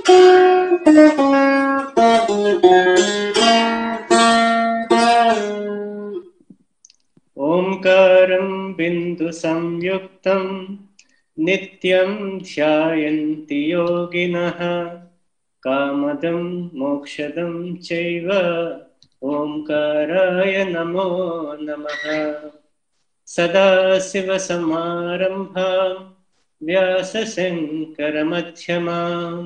ఓంకారం బిందు సంయుక్తం నిత్యం ధ్యాయంతి యోగినః కామదం మోక్షదం చైవ ఓంకారాయ నమో నమః సదాశివసమారంభాం వ్యాసశంకరమధ్యమాम्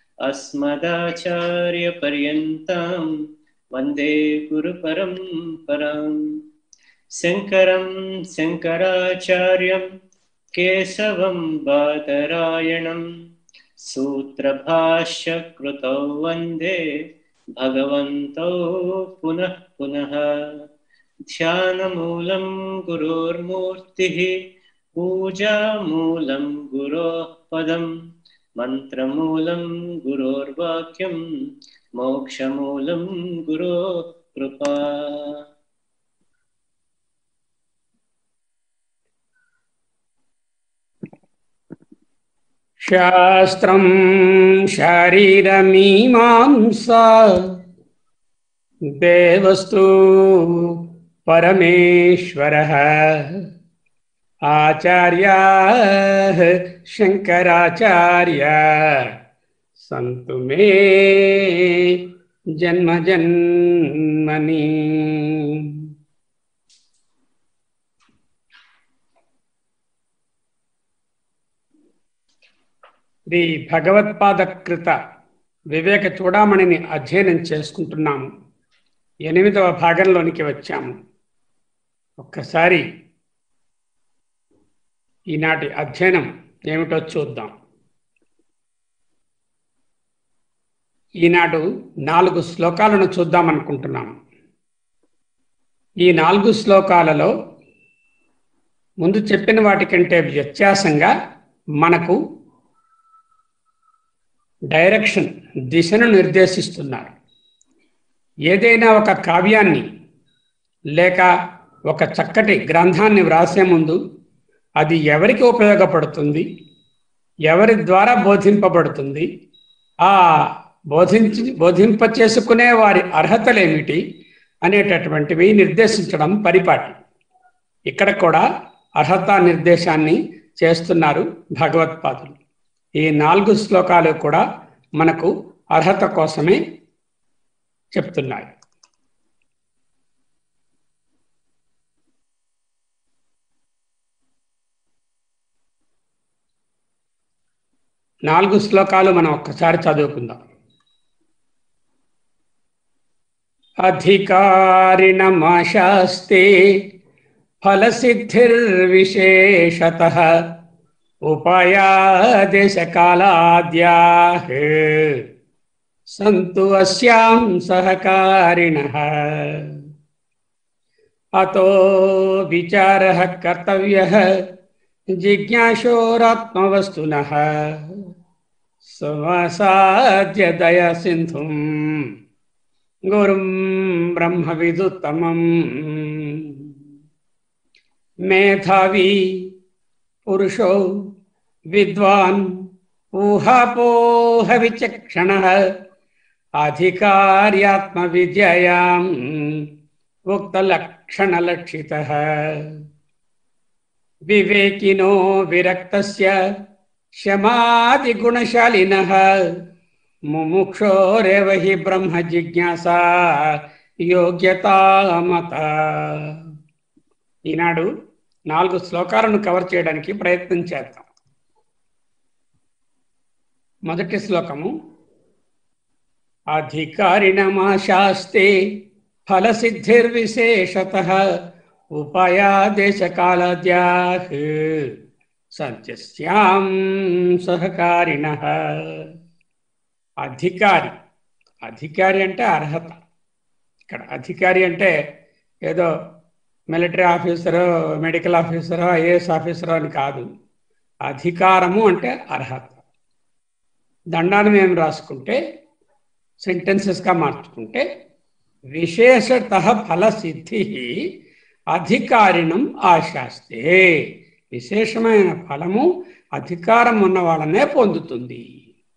अस्मदाचार्यपर्यन्तां वन्दे गुरुपरम्पराम् शङ्करं शङ्कराचार्यं केशवं बादरायणं सूत्रभाष्यकृतौ वन्दे भगवन्तौ पुनः पुनः ध्यानमूलं गुरोर्मूर्तिः पूजामूलं गुरोः पदम् मन्त्रमूलं गुरोर्वाक्यं मोक्षमूलं गुरोः कृपा శాస్త్రం శారీరమీమాంసా దేవస్తు పరమేశ్వర ఆచార్య శంకరాచార్య సంతు మే జన్మ జన్మని శ్రీ భగవత్పాదకృత వివేక చూడామణిని అధ్యయనం చేసుకుంటున్నాము ఎనిమిదవ భాగంలోనికి వచ్చాము ఒక్కసారి ఈనాటి అధ్యయనం ఏమిటో చూద్దాం ఈనాడు నాలుగు శ్లోకాలను చూద్దాం అనుకుంటున్నాము ఈ నాలుగు శ్లోకాలలో ముందు చెప్పిన వాటికంటే వ్యత్యాసంగా మనకు డైరెక్షన్ దిశను నిర్దేశిస్తున్నారు ఏదైనా ఒక కావ్యాన్ని లేక ఒక చక్కటి గ్రంథాన్ని వ్రాసే ముందు అది ఎవరికి ఉపయోగపడుతుంది ఎవరి ద్వారా బోధింపబడుతుంది ఆ బోధించి బోధింప చేసుకునే వారి అర్హతలేమిటి అనేటటువంటివి నిర్దేశించడం పరిపాటి ఇక్కడ కూడా అర్హత నిర్దేశాన్ని చేస్తున్నారు భగవత్పాదులు ఈ నాలుగు శ్లోకాలు కూడా మనకు అర్హత కోసమే చెప్తున్నాయి నాలుగు శ్లోకాలు మనం ఒక్కసారి చదువుకుందాం అధికారిణమాశాస్తే ఫలసిద్ధిర్విశేషత ఉపాయాదేశకాలాద్యా సంతు అస్యాం సహకారిణ అతో విచార కర్తవ్య జిజ్ఞాసోరాత్మవస్తున సమసాద్య దయ సింధుం గురుం బ్రహ్మ విదుత్తమం మేధావి పురుషో విద్వాన్ ఊహాపోహ విచక్షణ అధికార్యాత్మ విద్యయాం ఉక్తలక్షణలక్షిత వివేకినో విరక్తస్య శమాదిగుణశాలినః ముముక్షోరేవ హి బ్రహ్మ జిజ్ఞాసా యోగ్యతామత ఈనాడు నాలుగు శ్లోకాలను కవర్ చేయడానికి ప్రయత్నం చేద్దాం మొదటి శ్లోకము అధికారిణమాశాస్తే ఫలసిద్ధిర్విశేషత ఉపాయాదేశకాలద్యా సత్యస్యాం సహకారిణ అధికారి అధికారి అంటే అర్హత ఇక్కడ అధికారి అంటే ఏదో మిలిటరీ ఆఫీసరో మెడికల్ ఆఫీసరో ఐఏఎస్ ఆఫీసరో అని కాదు అధికారము అంటే అర్హత దండాన్ని మేము రాసుకుంటే సెంటెన్సెస్గా మార్చుకుంటే విశేషత ఫలసిద్ధి అధికారిణం ఆశాస్తే విశేషమైన ఫలము అధికారం ఉన్న వాళ్ళనే పొందుతుంది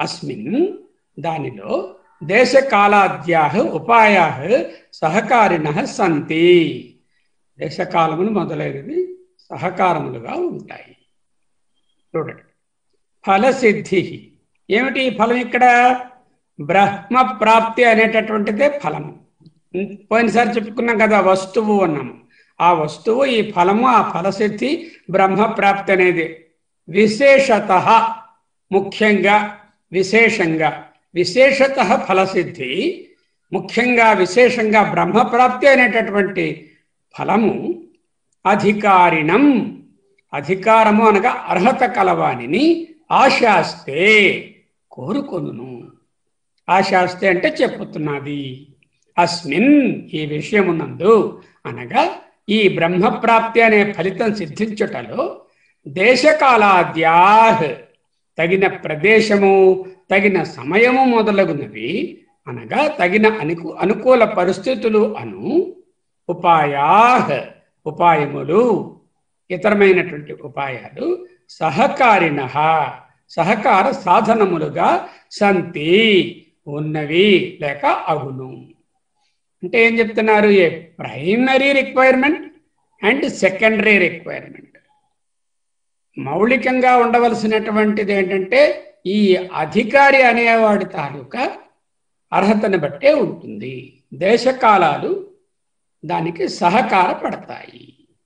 అస్మిన్ దానిలో దేశకాలాద్యా ఉపాయా సహకారిణ సంతి దేశకాలములు మొదలైనవి సహకారములుగా ఉంటాయి చూడండి ఫలసిద్ధి ఏమిటి ఈ ఫలం ఇక్కడ బ్రహ్మ ప్రాప్తి అనేటటువంటిదే ఫలము పోయినసారి చెప్పుకున్నాం కదా వస్తువు అన్నాము ఆ వస్తువు ఈ ఫలము ఆ ఫలసిద్ధి బ్రహ్మ ప్రాప్తి అనేది విశేషత ముఖ్యంగా విశేషంగా విశేషత ఫలసిద్ధి ముఖ్యంగా విశేషంగా బ్రహ్మప్రాప్తి అనేటటువంటి ఫలము అధికారిణం అధికారము అనగా అర్హత కలవానిని ఆశాస్తే కోరుకొనును ఆశాస్తే అంటే చెప్పుతున్నది అస్మిన్ ఈ విషయమునందు అనగా ఈ బ్రహ్మప్రాప్తి అనే ఫలితం సిద్ధించుటలో దేశకాలాద్యా తగిన ప్రదేశము తగిన సమయము మొదలగునవి అనగా తగిన అనుకు అనుకూల పరిస్థితులు అను ఉపాయా ఉపాయములు ఇతరమైనటువంటి ఉపాయాలు సహకారిణ సహకార సాధనములుగా సంతి ఉన్నవి లేక అగును అంటే ఏం చెప్తున్నారు a primary requirement and secondary requirement మౌలికంగా ఉండవలసినటువంటిది ఏంటంటే ఈ అధికారి అనేవాడి తాలూకా అర్హతను బట్టే ఉంటుంది దేశకాలాలు దానికి సహకారపడతాయి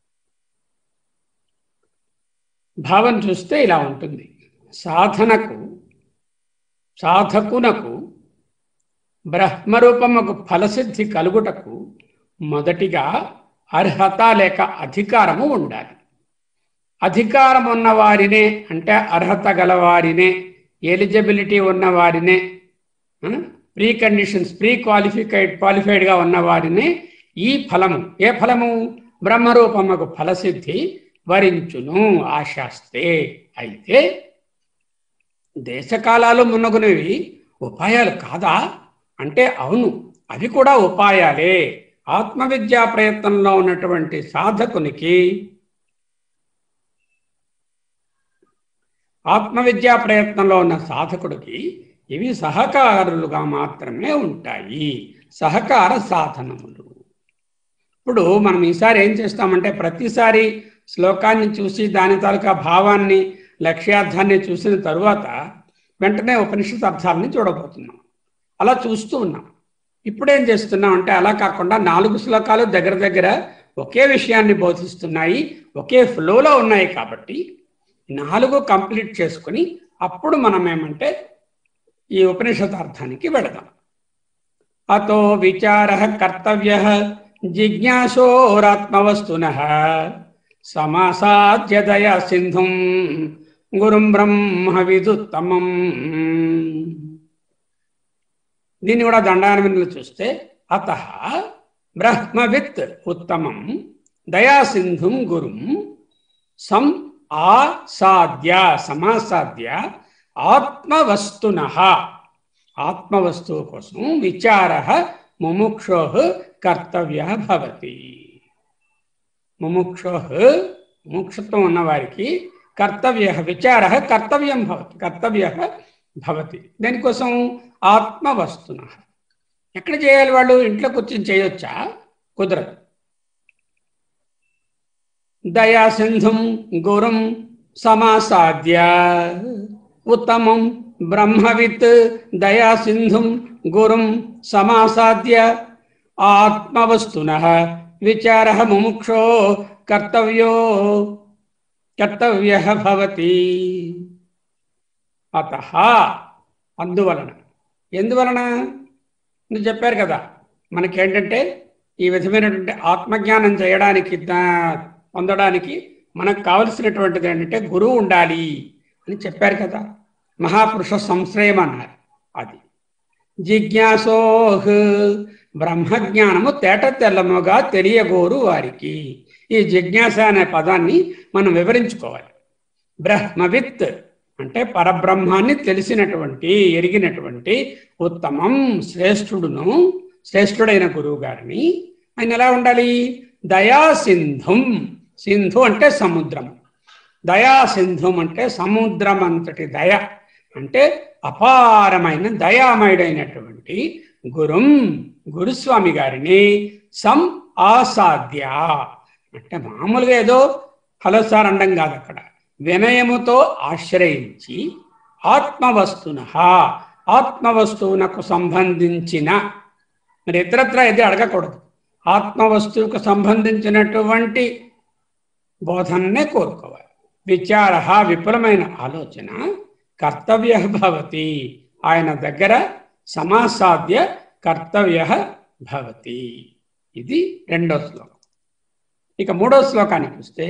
భావం చూస్తే ఇలా ఉంటుంది సాధనకు సాధకునకు బ్రహ్మరూపముకు ఫలసిద్ధి కలుగుటకు మొదటిగా అర్హత లేక అధికారము ఉండాలి అధికారం ఉన్నవారినే అంటే అర్హత గలవారినే ఎలిజిబిలిటీ ఉన్నవారినే ప్రీ కండిషన్స్ ప్రీ క్వాలిఫికైడ్ క్వాలిఫైడ్గా ఉన్నవారినే ఈ ఫలము ఏ ఫలము బ్రహ్మరూపముకు ఫలసిద్ధి వరించును ఆశాస్తే అయితే దేశకాలాలు మున్నగునవి ఉపాయాలు కాదా అంటే అవును అవి కూడా ఉపాయాలే ఆత్మవిద్యా ప్రయత్నంలో ఉన్నటువంటి సాధకునికి ఆత్మవిద్యా ప్రయత్నంలో ఉన్న సాధకుడికి ఇవి సహకారులుగా మాత్రమే ఉంటాయి సహకార సాధనములు ఇప్పుడు మనం ఈసారి ఏం చేస్తామంటే ప్రతిసారి శ్లోకాన్ని చూసి దాని తాలూకా భావాన్ని లక్ష్యార్థాన్ని చూసిన తరువాత వెంటనే ఉపనిషత్ అర్థాలని చూడబోతున్నాం అలా చూస్తూ ఉన్నాం ఇప్పుడేం చేస్తున్నాం అంటే అలా కాకుండా నాలుగు శ్లోకాలు దగ్గర దగ్గర ఒకే విషయాన్ని బోధిస్తున్నాయి ఒకే ఫ్లోలో ఉన్నాయి కాబట్టి నాలుగు కంప్లీట్ చేసుకుని అప్పుడు మనం ఏమంటే ఈ ఉపనిషదార్థానికి వెళదాం అతో విచార కర్తవ్య జిజ్ఞాసోరాత్మవస్తున సమాసాధ్యదయ సింధుం గురుం బ్రహ్మ విదుత్తమం దీన్ని కూడా దండానవిందులు చూస్తే అత బ్రహ్మవిత్ ఉత్తమం దయాసింధుం గురుం సం ఆసాద్య సమాసాద్య ఆత్మవస్తున ఆత్మవస్తువు కోసం విచార ముముక్షో కర్తవ్య భవతి ముముక్షో ముముక్షత్వం ఉన్నవారికి కర్తవ్య విచార కర్తవ్యం భవతి కర్తవ్య భవతి దేనికోసం ఆత్మవస్తున ఎక్కడ చేయాలి వాళ్ళు ఇంట్లో కూర్చొని చేయొచ్చా కుదరదు దయాసింధుం గురుం సమాసాద్య ఉత్తమం బ్రహ్మవిత్ దయాసింధుం గురుం సమాసాద్య ఆత్మవస్తున విచార ముముక్షో కర్తవ్యో కర్తవ్య భవతి అత అందువలన ఎందువలన మీరు చెప్పారు కదా మనకేంటంటే ఈ విధమైనటువంటి ఆత్మజ్ఞానం చేయడానికి దా- పొందడానికి మనకు కావలసినటువంటిది ఏంటంటే గురువు ఉండాలి అని చెప్పారు కదా మహాపురుష సంశ్రయం అన్నారు అది జిజ్ఞాసోహ్ బ్రహ్మజ్ఞానము తేట తెల్లముగా తెలియగోరు వారికి ఈ జిజ్ఞాస అనే పదాన్ని మనం వివరించుకోవాలి బ్రహ్మవిత్ అంటే పరబ్రహ్మాన్ని తెలిసినటువంటి ఎరిగినటువంటి ఉత్తమం శ్రేష్ఠుడును శ్రేష్ఠుడైన గురువు గారిని ఆయన ఎలా ఉండాలి దయా సింధుం సింధు అంటే సముద్రం దయా సింధుం అంటే సముద్రం అంతటి దయ అంటే అపారమైన దయామయుడైనటువంటి గురుం గురుస్వామి గారిని సం ఆసాధ్య అంటే మామూలుగా ఏదో హలో సార్ అండం కాదు అక్కడ వినయముతో ఆశ్రయించి ఆత్మవస్తున ఆత్మవస్తువునకు సంబంధించిన మరి ఇతరత్ర ఇది అడగకూడదు ఆత్మవస్తువుకు సంబంధించినటువంటి బోధననే కోరుకోవాలి విచార విపులమైన ఆలోచన కర్తవ్య భవతి ఆయన దగ్గర సమాసాధ్య కర్తవ్య భవతి ఇది రెండో శ్లోకం ఇక మూడో శ్లోకానికి వస్తే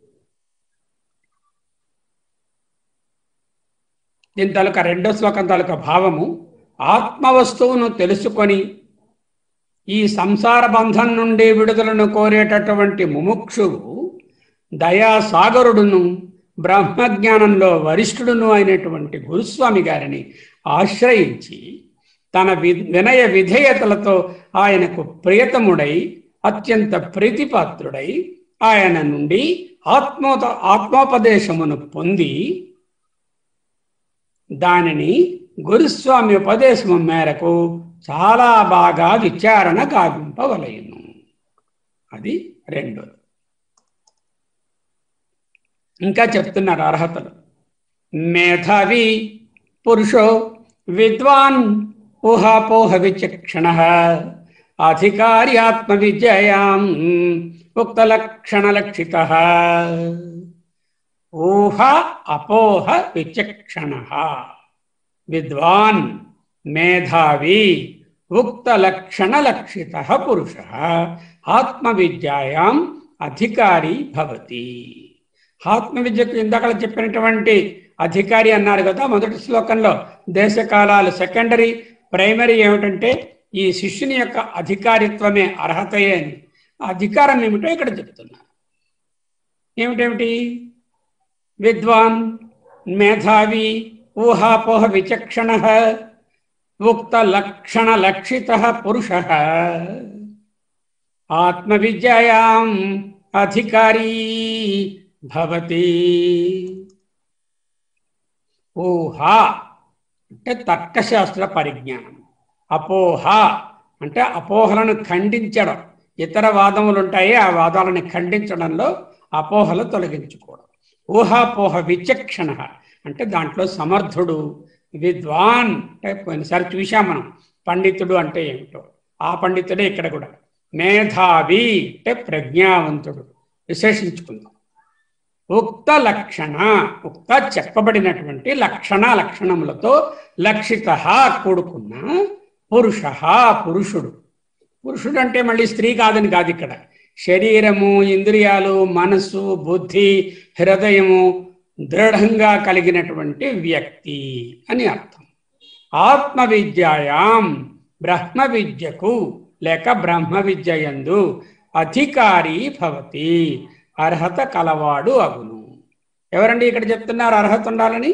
దీని తాలూకా రెండో శ్లోకం తాలూకా భావము ఆత్మవస్తువును తెలుసుకొని ఈ సంసార బంధం నుండి విడుదలను కోరేటటువంటి ముముక్షువు దయాసాగరుడును బ్రహ్మజ్ఞానంలో వరిష్ఠుడును అయినటువంటి గురుస్వామి గారిని ఆశ్రయించి తన వి వినయ విధేయతలతో ఆయనకు ప్రియతముడై అత్యంత ప్రీతిపాత్రుడై ఆయన నుండి ఆత్మోత ఆత్మోపదేశమును పొంది దానిని గురుస్వామి ఉపదేశము మేరకు చాలా బాగా విచారణ గావింపవలయను అది రెండోది ఇంకా చెప్తున్నారు అర్హతలు మేధావి పురుషో విద్వాన్ ఊహాపోహ విచక్షణ అధికారి ఆత్మ విద్యయాం ఉక్త లక్షణ లక్షిత ఊహ అపోహ విచక్షణ విద్వాన్ మేధావి ఉక్త లక్షణ లక్షిత పురుష ఆత్మవిద్యాయాం అధికారి భవతి ఆత్మవిద్యకు ఇందాక చెప్పినటువంటి అధికారి అన్నారు కదా మొదటి శ్లోకంలో దేశకాలాలు సెకండరీ ప్రైమరీ ఏమిటంటే ఈ శిష్యుని యొక్క అధికారిత్వమే అర్హతయే అని అధికారం ఏమిటో ఇక్కడ చెప్తున్నారు ఏమిటేమిటి విద్వాన్ మేధావి ఊహాపోహ విచక్షణ ఉక్త లక్షణ లక్షిత పురుష ఆత్మవిద్యాయాం అధికారీ భవతి ఊహ అంటే తర్కశాస్త్ర పరిజ్ఞానం అపోహ అంటే అపోహలను ఖండించడం ఇతర వాదములు ఉంటాయి ఆ వాదాలను ఖండించడంలో అపోహలు తొలగించుకోవడం ఊహాపోహ విచక్షణ అంటే దాంట్లో సమర్థుడు విద్వాన్ అంటే పోయినసారి చూశాం మనం పండితుడు అంటే ఏమిటో ఆ పండితుడే ఇక్కడ కూడా మేధావి అంటే ప్రజ్ఞావంతుడు విశేషించుకుందాం ఉక్త లక్షణ ఉక్త చెప్పబడినటువంటి లక్షణ లక్షణములతో లక్షిత కూడుకున్న పురుష పురుషుడు పురుషుడు అంటే మళ్ళీ స్త్రీ కాదని కాదు ఇక్కడ శరీరము ఇంద్రియాలు మనస్సు బుద్ధి హృదయము దృఢంగా కలిగినటువంటి వ్యక్తి అని అర్థం ఆత్మ విద్యాయాం బ్రహ్మ విద్యకు లేక బ్రహ్మ విద్యయందు అధికారి భవతి అర్హత కలవాడు అగును ఎవరండి ఇక్కడ చెప్తున్నారు అర్హత ఉండాలని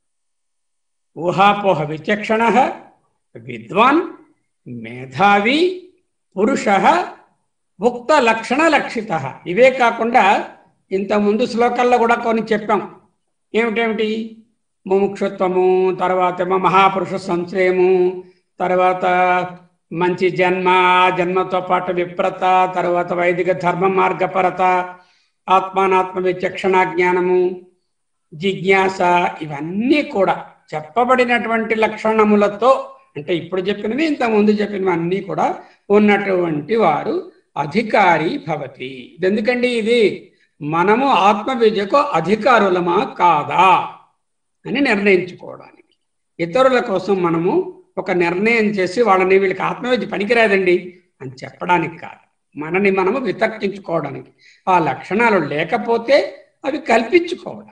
ఊహాపోహ విచక్షణ విద్వాన్ మేధావి పురుష ఉక్త లక్షణ లక్షిత ఇవే కాకుండా ఇంత ముందు శ్లోకాల్లో కూడా కొన్ని చెప్పాం ఏమిటేమిటి ముముక్షత్వము తర్వాత ఏమో మహాపురుష సంశయము తర్వాత మంచి జన్మ జన్మతో పాటు విప్రత తర్వాత వైదిక ధర్మ మార్గపరత ఆత్మానాత్మ విచక్షణ జ్ఞానము జిజ్ఞాస ఇవన్నీ కూడా చెప్పబడినటువంటి లక్షణములతో అంటే ఇప్పుడు చెప్పినవి ఇంత ముందు చెప్పినవి అన్నీ కూడా ఉన్నటువంటి వారు అధికారి భవతి ఇది ఎందుకండి ఇది మనము ఆత్మ విద్యకు అధికారులమా కాదా అని నిర్ణయించుకోవడానికి ఇతరుల కోసం మనము ఒక నిర్ణయం చేసి వాళ్ళని వీళ్ళకి ఆత్మవిద్య పనికిరాదండి అని చెప్పడానికి కాదు మనని మనము వితర్కించుకోవడానికి ఆ లక్షణాలు లేకపోతే అవి కల్పించుకోవడానికి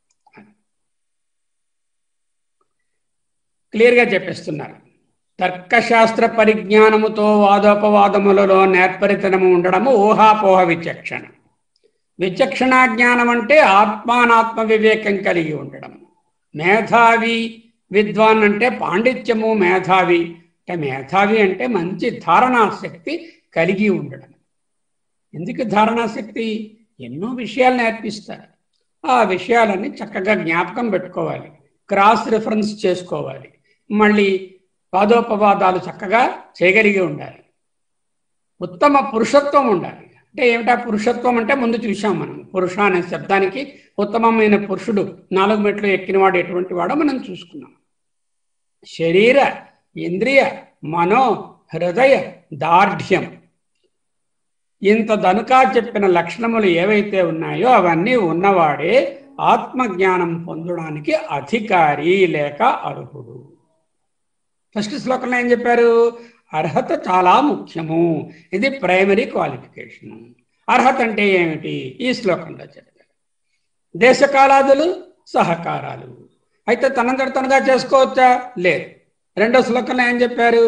క్లియర్గా చెప్పేస్తున్నారు తర్కశాస్త్ర పరిజ్ఞానముతో వాదోపవాదములలో నేర్పరితనము ఉండడము ఊహాపోహ విచక్షణ విచక్షణ జ్ఞానం అంటే ఆత్మానాత్మ వివేకం కలిగి ఉండడం మేధావి విద్వాన్ అంటే పాండిత్యము మేధావి అంటే మేధావి అంటే మంచి ధారణాశక్తి కలిగి ఉండడం ఎందుకు ధారణాశక్తి ఎన్నో విషయాలు నేర్పిస్తారు ఆ విషయాలన్నీ చక్కగా జ్ఞాపకం పెట్టుకోవాలి క్రాస్ రిఫరెన్స్ చేసుకోవాలి మళ్ళీ వాదోపవాదాలు చక్కగా చేయగలిగి ఉండాలి ఉత్తమ పురుషత్వం ఉండాలి అంటే ఏమిటా పురుషత్వం అంటే ముందు చూసాం మనం పురుష అనే శబ్దానికి ఉత్తమమైన పురుషుడు నాలుగు మెట్లు ఎక్కినవాడు ఎటువంటి వాడో మనం చూసుకున్నాం శరీర ఇంద్రియ మనో హృదయ దార్ఢ్యం ఇంత దనుకా చెప్పిన లక్షణములు ఏవైతే ఉన్నాయో అవన్నీ ఉన్నవాడే ఆత్మజ్ఞానం పొందడానికి అధికారి లేక అర్హుడు ఫస్ట్ శ్లోకంలో ఏం చెప్పారు అర్హత చాలా ముఖ్యము ఇది ప్రైమరీ క్వాలిఫికేషన్ అర్హత అంటే ఏమిటి ఈ శ్లోకంలో చెప్పారు దేశకాలాదులు సహకారాలు అయితే తనంతట తనగా చేసుకోవచ్చా లేదు రెండో శ్లోకంలో ఏం చెప్పారు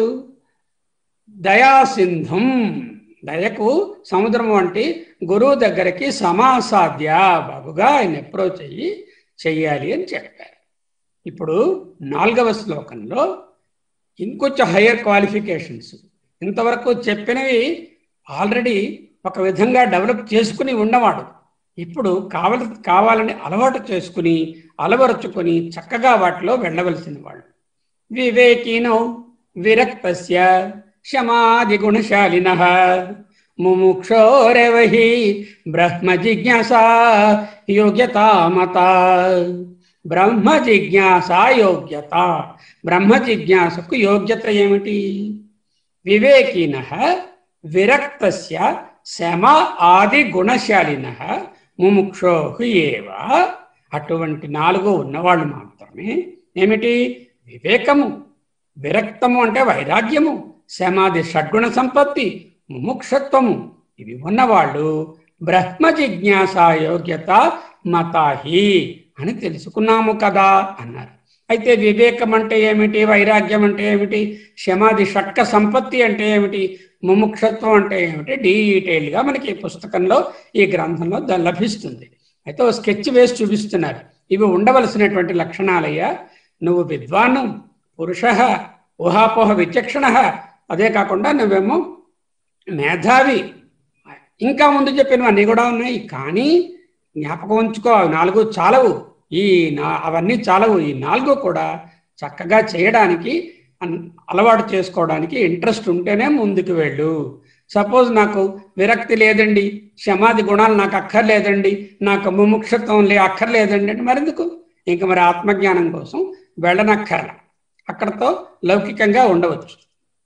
దయాసింధం దయకు సముద్రం వంటి గురువు దగ్గరికి సమాసాధ్య బాగుగా ఆయన అప్రోచ్ అయ్యి చెయ్యాలి అని చెప్పారు ఇప్పుడు నాలుగవ శ్లోకంలో ఇంకొంచెం హయ్యర్ క్వాలిఫికేషన్స్ ఇంతవరకు చెప్పినవి ఆల్రెడీ ఒక విధంగా డెవలప్ చేసుకుని ఉన్నవాడు ఇప్పుడు కావల కావాలని అలవాటు చేసుకుని అలవరుచుకొని చక్కగా వాటిలో వెళ్ళవలసిన వాళ్ళు వివేకినౌ విరక్తస్య క్షమాది గుణశాలిన ముముక్షోరవహి బ్రహ్మ జిజ్ఞాస యోగ్యతామత బ్రహ్మ జిజ్ఞాస యోగ్యత బ్రహ్మ జిజ్ఞాసకు యోగ్యత ఏమిటి వివేకిన విరక్తస్య శమ ఆది గుణశాలిన ముముక్షో ఏవ అటువంటి నాలుగు ఉన్నవాళ్ళు మాత్రమే ఏమిటి వివేకము విరక్తము అంటే వైరాగ్యము శమాది షడ్గుణ సంపత్తి ముముక్షత్వము ఇవి ఉన్నవాళ్ళు బ్రహ్మ జిజ్ఞాస యోగ్యత మతాహి అని తెలుసుకున్నాము కదా అన్నారు అయితే వివేకం అంటే ఏమిటి వైరాగ్యం అంటే ఏమిటి శమాది షట్క సంపత్తి అంటే ఏమిటి ముముక్షత్వం అంటే ఏమిటి డీటెయిల్గా మనకి ఈ పుస్తకంలో ఈ గ్రంథంలో ద- లభిస్తుంది అయితే ఓ స్కెచ్ వేసి చూపిస్తున్నారు ఇవి ఉండవలసినటువంటి లక్షణాలయ్యా నువ్వు విద్వాను పురుష ఊహాపోహ విచక్షణ అదే కాకుండా నువ్వేమో మేధావి ఇంకా ముందు చెప్పినవన్నీ కూడా ఉన్నాయి కానీ జ్ఞాపకం ఉంచుకో అవి నాలుగు చాలవు ఈ నా అవన్నీ చాలవు ఈ నాలుగు కూడా చక్కగా చేయడానికి అన్- అలవాటు చేసుకోవడానికి ఇంట్రెస్ట్ ఉంటేనే ముందుకు వెళ్ళు సపోజ్ నాకు విరక్తి లేదండి క్షమాది గుణాలు నాకు అక్కర్లేదండి నాకు ముముక్షత్వం లే అక్కర్లేదండి అంటే మరెందుకు ఇంక మరి ఆత్మజ్ఞానం కోసం వెళ్ళనక్కర్ల అక్కడతో లౌకికంగా ఉండవచ్చు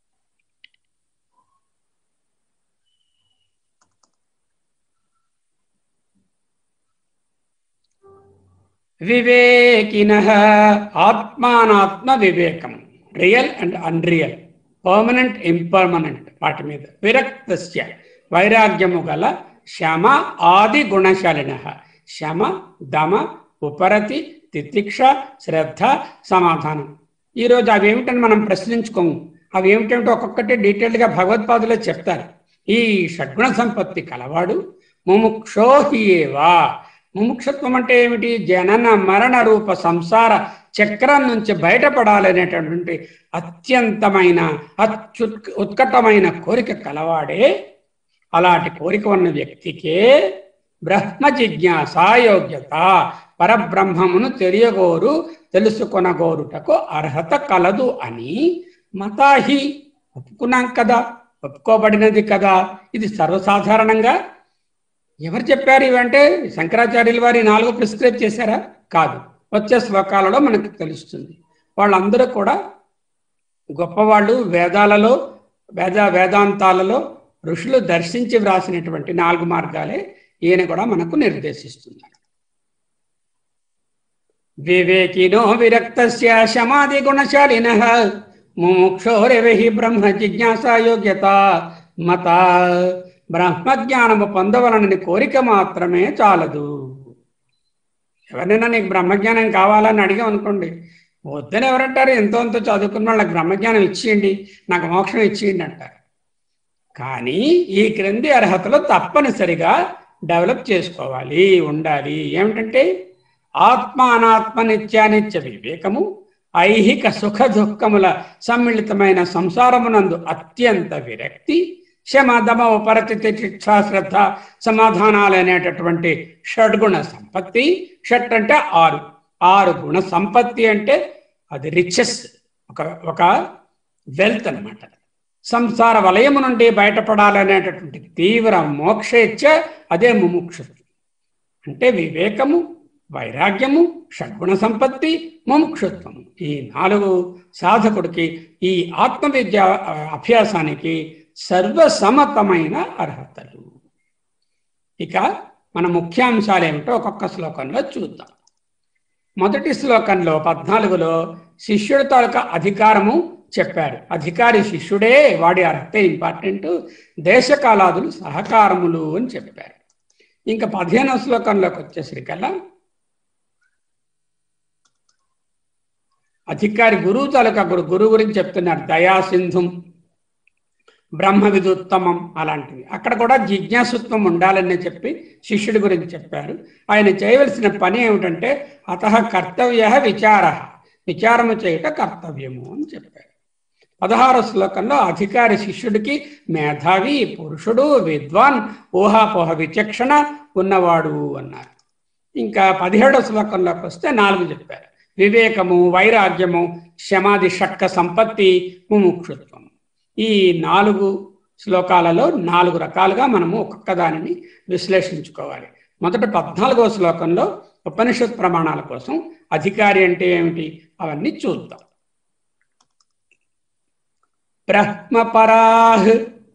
వివేకిన ఆత్మానాత్మ వివేకం real and unreal permanent impermanent వాటి మీద విరక్తస్య వైరాగ్యము గల శమ ఆది గుణశాలిన శమ దమ ఉపరతి తితిక్ష శ్రద్ధ సమాధానం ఈరోజు అవి ఏమిటని మనం ప్రశ్నించుకోము అవి ఏమిటంటే ఒక్కొక్కటి డీటెయిల్డ్గా భగవత్పాదులో చెప్తారు ఈ షడ్గుణ సంపత్తి కలవాడు ముముక్షోహియేవా ముముక్షత్వం అంటే ఏమిటి జనన మరణ రూప సంసార చక్రం నుంచి బయటపడాలనేటటువంటి అత్యంతమైన అత్యుత్ ఉత్కటమైన కోరిక కలవాడే అలాంటి కోరిక ఉన్న వ్యక్తికే బ్రహ్మ జిజ్ఞాస యోగ్యత పరబ్రహ్మమును తెలియగోరు తెలుసుకొనగోరుటకు అర్హత కలదు అని మతాహి ఒప్పుకున్నాం కదా ఒప్పుకోబడినది కదా ఇది సర్వసాధారణంగా ఎవరు చెప్పారు ఇవంటే శంకరాచార్యుల వారి నాలుగు ప్రిస్క్రైబ్ చేశారా కాదు వచ్చే శ్లోకాలలో మనకు తెలుస్తుంది వాళ్ళందరూ కూడా గొప్పవాళ్ళు వేదాలలో వేద వేదాంతాలలో ఋషులు దర్శించి వ్రాసినటువంటి నాలుగు మార్గాలే ఈయన కూడా మనకు నిర్దేశిస్తున్నారు వివేకినో విరక్తస్య శమాది గుణశాలిన ముముక్షోరవి బ్రహ్మ జిజ్ఞాస యోగ్యత మత బ్రహ్మజ్ఞానము పొందవలనని కోరిక మాత్రమే చాలదు ఎవరైనా నీకు బ్రహ్మజ్ఞానం కావాలని అడిగాం అనుకోండి వద్దని ఎవరంటారు ఎంతో ఎంతో చదువుకున్న వాళ్ళకి బ్రహ్మజ్ఞానం ఇచ్చేయండి నాకు మోక్షం ఇచ్చేయండి అంటారు కానీ ఈ క్రింది అర్హతలు తప్పనిసరిగా డెవలప్ చేసుకోవాలి ఉండాలి ఏమిటంటే ఆత్మ అనాత్మ నిత్యానిత్య వివేకము ఐహిక సుఖ దుఃఖముల సమ్మిళితమైన సంసారమునందు అత్యంత విరక్తి శమ దమ ఉపరతిథి శిక్షా శ్రద్ధ సమాధానాలు అనేటటువంటి షడ్గుణ సంపత్తి షట్ అంటే ఆరు ఆరు గుణ సంపత్తి అంటే అది రిచెస్ ఒక ఒక వెల్త్ అన్నమాట సంసార వలయము నుండి బయటపడాలనేటటువంటి తీవ్ర మోక్షేచ్ఛ అదే ముముక్షుత్వం అంటే వివేకము వైరాగ్యము షడ్గుణ సంపత్తి ముముక్షుత్వము ఈ నాలుగు సాధకుడికి ఈ ఆత్మవిద్య ఆ, అభ్యాసానికి సర్వసమ్మతమైన అర్హతలు ఇక మన ముఖ్యాంశాలు ఏమిటో ఒక్కొక్క శ్లోకంలో చూద్దాం మొదటి శ్లోకంలో పద్నాలుగులో శిష్యుడి తాలూకా అధికారము చెప్పారు అధికారి శిష్యుడే వాడి అర్హత ఇంపార్టెంట్ దేశకాలాదులు సహకారములు అని చెప్పారు ఇంకా పదిహేనవ శ్లోకంలోకి వచ్చేసరికల్లా అధికారి గురువు తాలూకా గురు గురువు గురించి చెప్తున్నారు దయా సింధుం బ్రహ్మ విదుత్తమం అలాంటివి అక్కడ కూడా జిజ్ఞాసుత్వం ఉండాలని చెప్పి శిష్యుడి గురించి చెప్పారు ఆయన చేయవలసిన పని ఏమిటంటే అత కర్తవ్య విచార విచారము చేయుట కర్తవ్యము అని చెప్పారు పదహారో శ్లోకంలో అధికారి శిష్యుడికి మేధావి పురుషుడు విద్వాన్ ఊహాపోహ విచక్షణ ఉన్నవాడు అన్నారు ఇంకా పదిహేడో శ్లోకంలోకి వస్తే నాలుగు చెప్పారు వివేకము వైరాగ్యము శమాది షట్క సంపత్తి ముముక్షుత్వం ఈ నాలుగు శ్లోకాలలో నాలుగు రకాలుగా మనము ఒక్కొక్క దానిని విశ్లేషించుకోవాలి మొదట పద్నాలుగో శ్లోకంలో ఉపనిషత్ ప్రమాణాల కోసం అధికారి అంటే ఏమిటి అవన్నీ చూద్దాం బ్రహ్మపరాహ్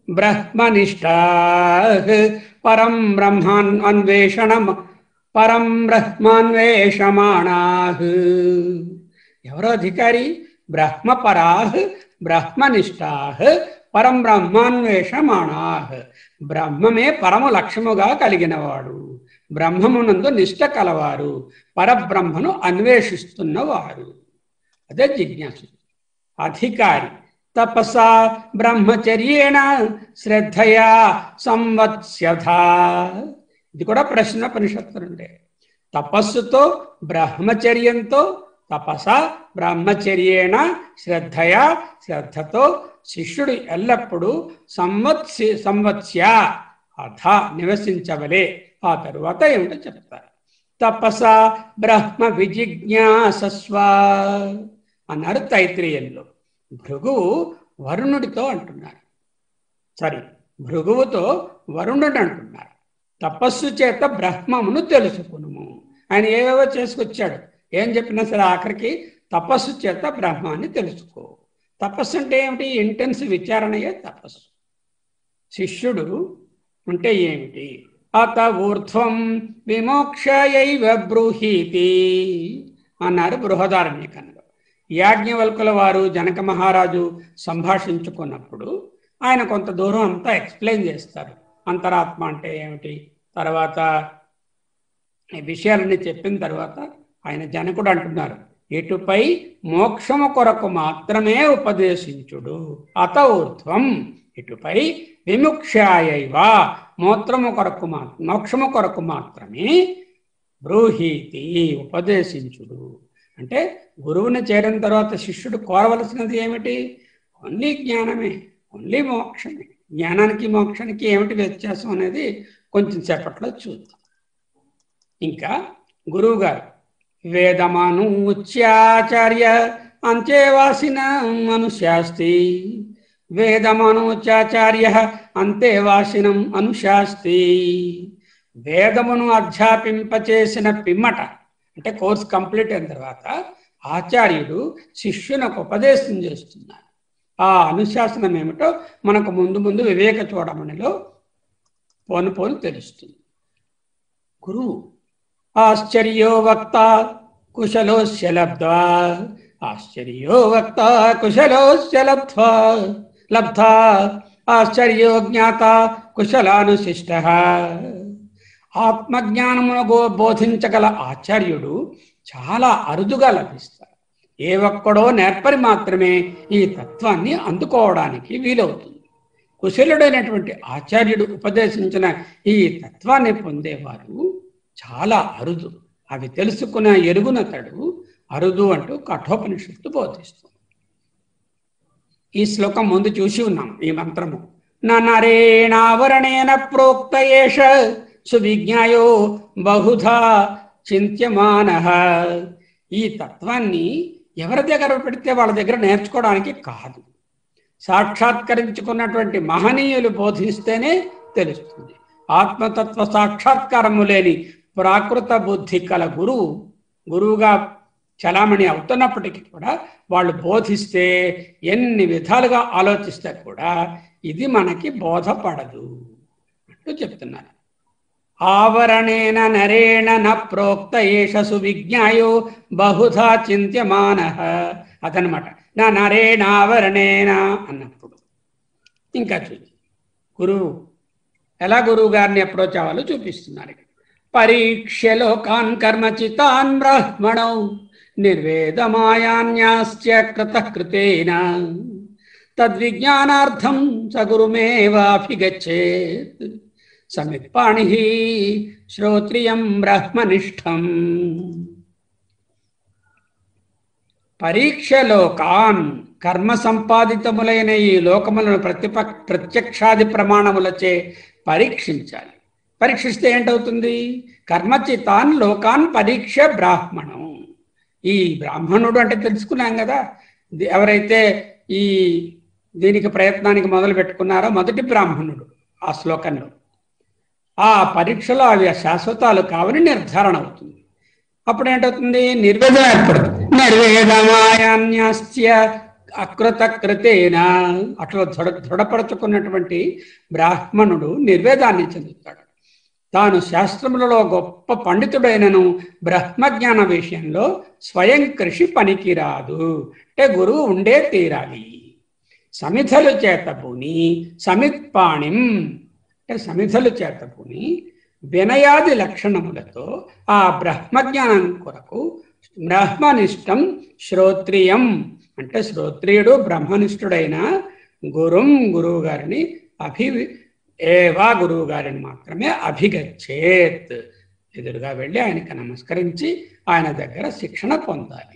బ్రహ్మనిష్టాహ్ పరం బ్రహ్మాన్ అన్వేషణం పరం బ్రహ్మాన్వేషమాణాహ్ ఎవరో అధికారి బ్రహ్మపరాహ్ బ్రహ్మనిష్టాహ్ పరం బ్రహ్మాన్వేషమాణాహ్ బ్రహ్మమే పరము లక్ష్యముగా కలిగినవాడు బ్రహ్మమునందు నిష్ట కలవారు పరబ్రహ్మను అన్వేషిస్తున్నవారు అదే జిజ్ఞాసు అధికారి తపసా బ్రహ్మచర్యేణ శ్రద్ధయా సంవత్స్యథ ఇది కూడా ప్రశ్న పరిషత్తులుండే తపస్సుతో బ్రహ్మచర్యంతో తపస బ్రహ్మచర్యేణ శ్రద్ధయా శ్రద్ధతో శిష్యుడు ఎల్లప్పుడూ సంవత్సి సంవత్స్య అథ నివసించవలే ఆ తరువాత ఏమిటో చెప్తారు తపస బ్రహ్మ విజిజ్ఞాసస్వ అన్నారు తైత్రీయంలో భృగువు వరుణుడితో అంటున్నారు సారీ భృగువుతో వరుణుడు అంటున్నారు తపస్సు చేత బ్రహ్మమును తెలుసుకును ఆయన ఏవేవో చేసుకొచ్చాడు ఏం చెప్పినా సరే ఆఖరికి తపస్సు చేత బ్రహ్మాన్ని తెలుసుకో తపస్సు అంటే ఏమిటి ఇంటెన్స్ విచారణయే తపస్సు శిష్యుడు అంటే ఏమిటి అత ఊర్ధ్వం విమోక్షయైవ బ్రూహీతి అన్నారు బృహదారణ్యకంలో యాజ్ఞవల్కుల వారు జనక మహారాజు సంభాషించుకున్నప్పుడు ఆయన కొంత దూరం అంతా ఎక్స్ప్లెయిన్ చేస్తారు అంతరాత్మ అంటే ఏమిటి తర్వాత ఈ విషయాలన్నీ చెప్పిన తర్వాత ఆయన జనకుడు అంటున్నారు ఇటుపై మోక్షము కొరకు మాత్రమే ఉపదేశించుడు అత ఊర్ధ్వం ఇటుపై విముక్షాయైవ మూత్రము కొరకు మా మోక్షము కొరకు మాత్రమే బ్రూహీతి ఉపదేశించుడు అంటే గురువుని చేరిన తర్వాత శిష్యుడు కోరవలసినది ఏమిటి ఓన్లీ జ్ఞానమే ఓన్లీ మోక్షమే జ్ఞానానికి మోక్షానికి ఏమిటి వ్యత్యాసం అనేది కొంచెం సేపట్లో చూద్దాం ఇంకా గురువు గారు వేదమాను ఉచ్యాచార్య అంతేవాసిన అనుశాస్తి వేదమనోచాచార్య అంతేవాసినం అనుశాస్తి వేదమును అధ్యాపింపచేసిన పిమ్మట అంటే కోర్స్ కంప్లీట్ అయిన తర్వాత ఆచార్యుడు శిష్యునకు ఉపదేశం చేస్తున్నారు ఆ అనుశాసనం ఏమిటో మనకు ముందు ముందు వివేక చూడమనిలో పోను పోను తెలుస్తుంది గురువు ఆశ్చర్యో వక్త కుశలోస్య లబ్ధ్వా ఆశ్చర్యో వక్త కుశలోస్య లబ్ధ్వా లబ్ధా ఆశ్చర్యో జ్ఞాత కుశలానుశిష్ట ఆత్మజ్ఞానమును గో బోధించగల ఆచార్యుడు చాలా అరుదుగా లభిస్తారు ఏ ఒక్కడో నేర్పరి మాత్రమే ఈ తత్వాన్ని అందుకోవడానికి వీలవుతుంది కుశలుడైనటువంటి ఆచార్యుడు ఉపదేశించిన ఈ తత్వాన్ని పొందేవారు చాలా అరుదు అవి తెలుసుకున్న ఎరుగునతడు అరుదు అంటూ కఠోపనిషత్తు బోధిస్తుంది ఈ శ్లోకం ముందు చూసి ఉన్నాం ఈ మంత్రము నరేణావరణేన ప్రోక్త ఏష సువిజ్ఞాయో బహుధా చింత్యమాన ఈ తత్వాన్ని ఎవరి దగ్గర పెడితే వాళ్ళ దగ్గర నేర్చుకోవడానికి కాదు సాక్షాత్కరించుకున్నటువంటి మహనీయులు బోధిస్తేనే తెలుస్తుంది ఆత్మతత్వ సాక్షాత్కారము లేని ప్రాకృత బుద్ధి కల గురువు గురువుగా చలామణి అవుతున్నప్పటికీ కూడా వాళ్ళు బోధిస్తే ఎన్ని విధాలుగా ఆలోచిస్తే కూడా ఇది మనకి బోధపడదు అంటూ చెప్తున్నారు ఆవరణేన నరేణ న ప్రోక్త ఏష సువిజ్ఞాయో బహుధా చింత్యమాన అదనమాట నా నరేణావరణేన అన్నప్పుడు ఇంకా చూసి గురువు ఎలా గురువు గారిని అప్రోచ్ అవ్వాలో చూపిస్తున్నారు పరీక్షలో కాన్ కర్మచితాన్ బ్రహ్మణౌ నిర్వేదమాయాన్యాశ్చ కృత కృతేన తద్విజ్ఞానార్థం స గురుమేవాభిగచ్చేత్ సమిత్పాణి శ్రోత్రియం బ్రహ్మనిష్టం పరీక్షలోకాన్ కర్మ సంపాదితములైన ఈ లోకములను ప్రతిప ప్రత్యక్షాది ప్రమాణములచే పరీక్షించాలి పరీక్షిస్తే ఏంటవుతుంది కర్మచితాన్ లోకాన్ పరీక్ష బ్రాహ్మణం ఈ బ్రాహ్మణుడు అంటే తెలుసుకున్నాం కదా ది- ఎవరైతే ఈ దీనికి ప్రయత్నానికి మొదలు పెట్టుకున్నారో మొదటి బ్రాహ్మణుడు ఆ శ్లోకంలో ఆ పరీక్షలో అవి శాశ్వతాలు కావని నిర్ధారణ అవుతుంది అప్పుడు ఏంటవుతుంది నిర్వేదం ఏర్పడుతుంది నిర్వేదమాయాన్యాస్య అకృత కృతేన అట్లా దృఢ దృఢపరచుకున్నటువంటి బ్రాహ్మణుడు నిర్వేదాన్ని చెందుతాడు తాను శాస్త్రములలో గొప్ప పండితుడైనను బ్రహ్మజ్ఞాన విషయంలో స్వయం కృషి పనికిరాదు అంటే గురువు ఉండే తీరాలి సమిధలు చేతపుని సమిత్పాణిం అంటే సమిధలు చేతపుని వినయాది లక్షణములతో ఆ బ్రహ్మజ్ఞానం కొరకు బ్రహ్మనిష్టం శ్రోత్రియం అంటే శ్రోత్రియుడు బ్రహ్మనిష్ఠుడైన గురుం గురువు గారిని అభి ఏవా గురువు గారిని మాత్రమే అభిగచ్చేత్ ఎదురుగా వెళ్ళి ఆయనకి నమస్కరించి ఆయన దగ్గర శిక్షణ పొందాలి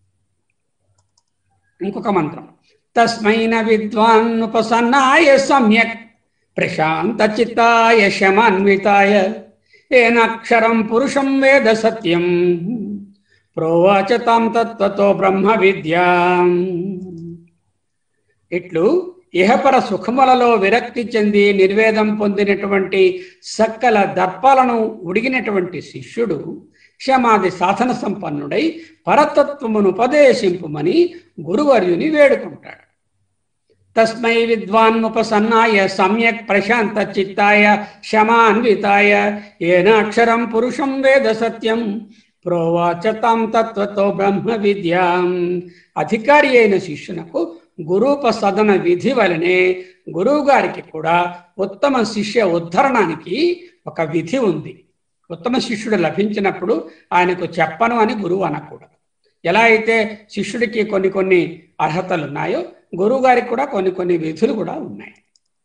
ఇంకొక మంత్రం తస్మైన విద్వాన్నుపసన్నాయ సమ్యక్ ప్రశాంత చిత్తాయ శమాన్వితాయ ఏనాక్షరం పురుషం వేద సత్యం ప్రోవాచ తాం తత్వతో బ్రహ్మ విద్యాం ఇట్లు ఇహపర సుఖములలో విరక్తి చెంది నిర్వేదం పొందినటువంటి సకల దర్పాలను ఉడిగినటువంటి శిష్యుడు క్షమాది సాధన సంపన్నుడై పరతత్వమును ఉపదేశింపుమని గురువర్యుని వేడుకుంటాడు తస్మై విద్వాన్ముపసన్నాయ సమ్యక్ ప్రశాంత చిత్తాయ శమాన్వితాయ ఏనాక్షరం పురుషం వేద సత్యం ప్రోవాచ తాం తత్వతో బ్రహ్మ విద్యాం అధికారి అయిన శిష్యునకు గురూపసదన విధి వలనే గురువు గారికి కూడా ఉత్తమ శిష్య ఉద్ధరణానికి ఒక విధి ఉంది ఉత్తమ శిష్యుడు లభించినప్పుడు ఆయనకు చెప్పను అని గురువు అనకూడదు ఎలా అయితే శిష్యుడికి కొన్ని కొన్ని అర్హతలు ఉన్నాయో గురువు గారికి కూడా కొన్ని కొన్ని విధులు కూడా ఉన్నాయి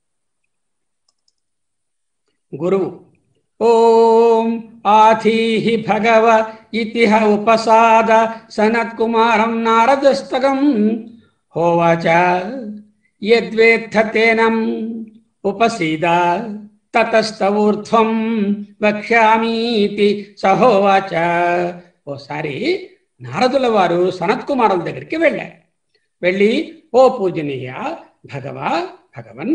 గురువు ఓం ఆథీహి భగవ ఇతిహ ఉపసాద సనత్కుమారం నారదస్తకం హోవాచ యద్వేత్తతేనం ఉపసీద తతస్తూర్ధ్వం వక్ష్యామీతి సహోవాచ ఓసారి నారదుల వారు సనత్కుమారుల దగ్గరికి వెళ్ళారు వెళ్ళి ఓ పూజనీయ భగవా భగవన్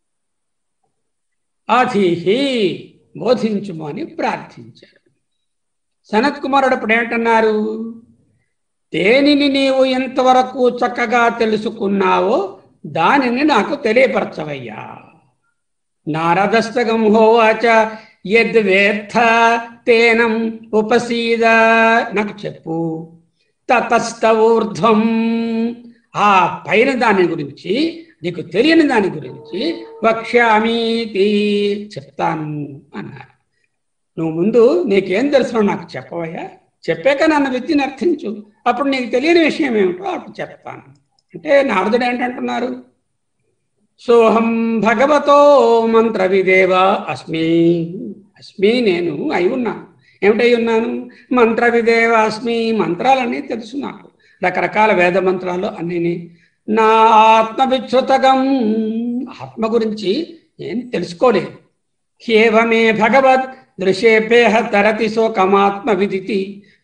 ఆధీహి బోధించుము అని ప్రార్థించారు సనత్ కుమారుడు అప్పుడు ఏమంటున్నారు దేనిని నీవు ఎంతవరకు చక్కగా తెలుసుకున్నావో దానిని నాకు తెలియపరచవయ్యా నారదస్తగం హోవాచ యద్వేత్త తేనం ఉపసీద నాకు చెప్పు తతస్థ ఊర్ధ్వం ఆ పైన దాని గురించి నీకు తెలియని దాని గురించి వక్ష్యామీతి చెప్తాను అన్నారు నువ్వు ముందు నీకేం తెలుసునో నాకు చెప్పవయ్యా చెప్పాక నన్ను విద్యను అర్థించు అప్పుడు నీకు తెలియని విషయం ఏమిటో అప్పుడు చెప్తాను అంటే నారదుడు ఏంటంటున్నారు సోహం భగవతో మంత్ర విదేవ అస్మి అస్మి నేను అయి ఉన్నాను ఏమిటై ఉన్నాను మంత్ర విదేవ అస్మి మంత్రాలన్నీ తెలుసు నాకు రకరకాల వేద మంత్రాలు అన్నీ నా ఆత్మ విచ్యుతగం ఆత్మ గురించి ఏం తెలుసుకోలేదు ఏవమే భగవద్ దృశ్యేభ్య తరతి శోకమాత్మ విదితి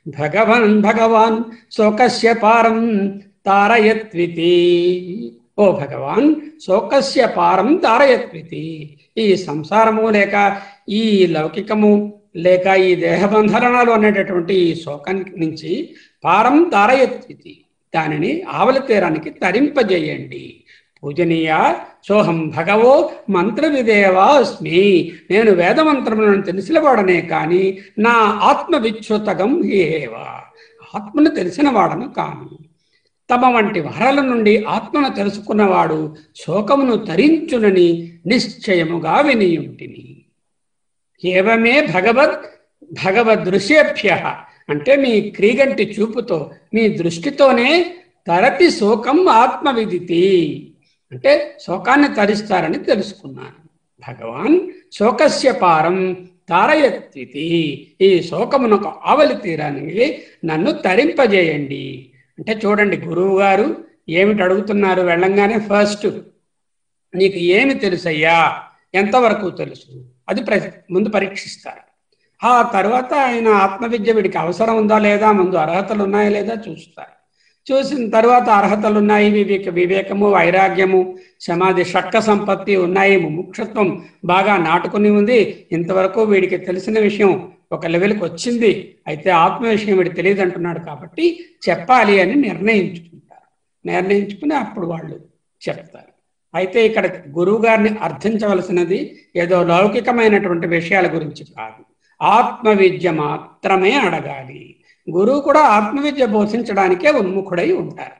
భగవన్ భగవాన్ శోకస్య పారం తారయత్వితి ఓ భగవాన్ శోకస్య పారం తారయత్వితి ఈ సంసారము లేక ఈ లౌకికము లేక ఈ దేహబంధరణాలు అనేటటువంటి ఈ శోకం నుంచి పారం తారయత్వితి దానిని ఆవలి తీరానికి తరింపజేయండి పూజనీయ సోహం భగవో మంత్ర విదేవా అస్మి నేను వేదమంత్రములను తెలిసినవాడనే కాని నా ఆత్మ విచ్యుతగం ఏవా ఆత్మను తెలిసిన వాడను కాను తమ వంటి వరల నుండి ఆత్మను తెలుసుకున్నవాడు శోకమును తరించునని నిశ్చయముగా వినియుంటిని ఏవమే భగవద్ భగవదృశ్యేభ్య అంటే మీ క్రీగంటి చూపుతో మీ దృష్టితోనే తరతి శోకం ఆత్మవిదితి అంటే శోకాన్ని తరిస్తారని తెలుసుకున్నాను భగవాన్ శోకస్య పారం తారయత్వితి ఈ శోకమునకు ఆవలి తీరానికి నన్ను తరింపజేయండి అంటే చూడండి గురువు గారు ఏమిటి అడుగుతున్నారు వెళ్ళంగానే ఫస్ట్ నీకు ఏమి తెలుసయ్యా ఎంతవరకు తెలుసు అది ప్ర ముందు పరీక్షిస్తారు ఆ తర్వాత ఆయన ఆత్మవిద్య వీడికి అవసరం ఉందా లేదా ముందు అర్హతలు ఉన్నాయా లేదా చూస్తారు చూసిన తర్వాత అర్హతలు ఉన్నాయి వివేక వివేకము వైరాగ్యము సమాధి షట్క సంపత్తి ఉన్నాయి ముముక్షత్వం బాగా నాటుకుని ఉంది ఇంతవరకు వీడికి తెలిసిన విషయం ఒక లెవెల్కి వచ్చింది అయితే ఆత్మ విషయం వీడికి తెలియదు అంటున్నాడు కాబట్టి చెప్పాలి అని నిర్ణయించుకుంటారు నిర్ణయించుకుని అప్పుడు వాళ్ళు చెప్తారు అయితే ఇక్కడ గురువు గారిని అర్థించవలసినది ఏదో లౌకికమైనటువంటి విషయాల గురించి కాదు ఆత్మ విద్య మాత్రమే అడగాలి గురువు కూడా ఆత్మవిద్య బోధించడానికే ఉన్ముఖుడై ఉంటారు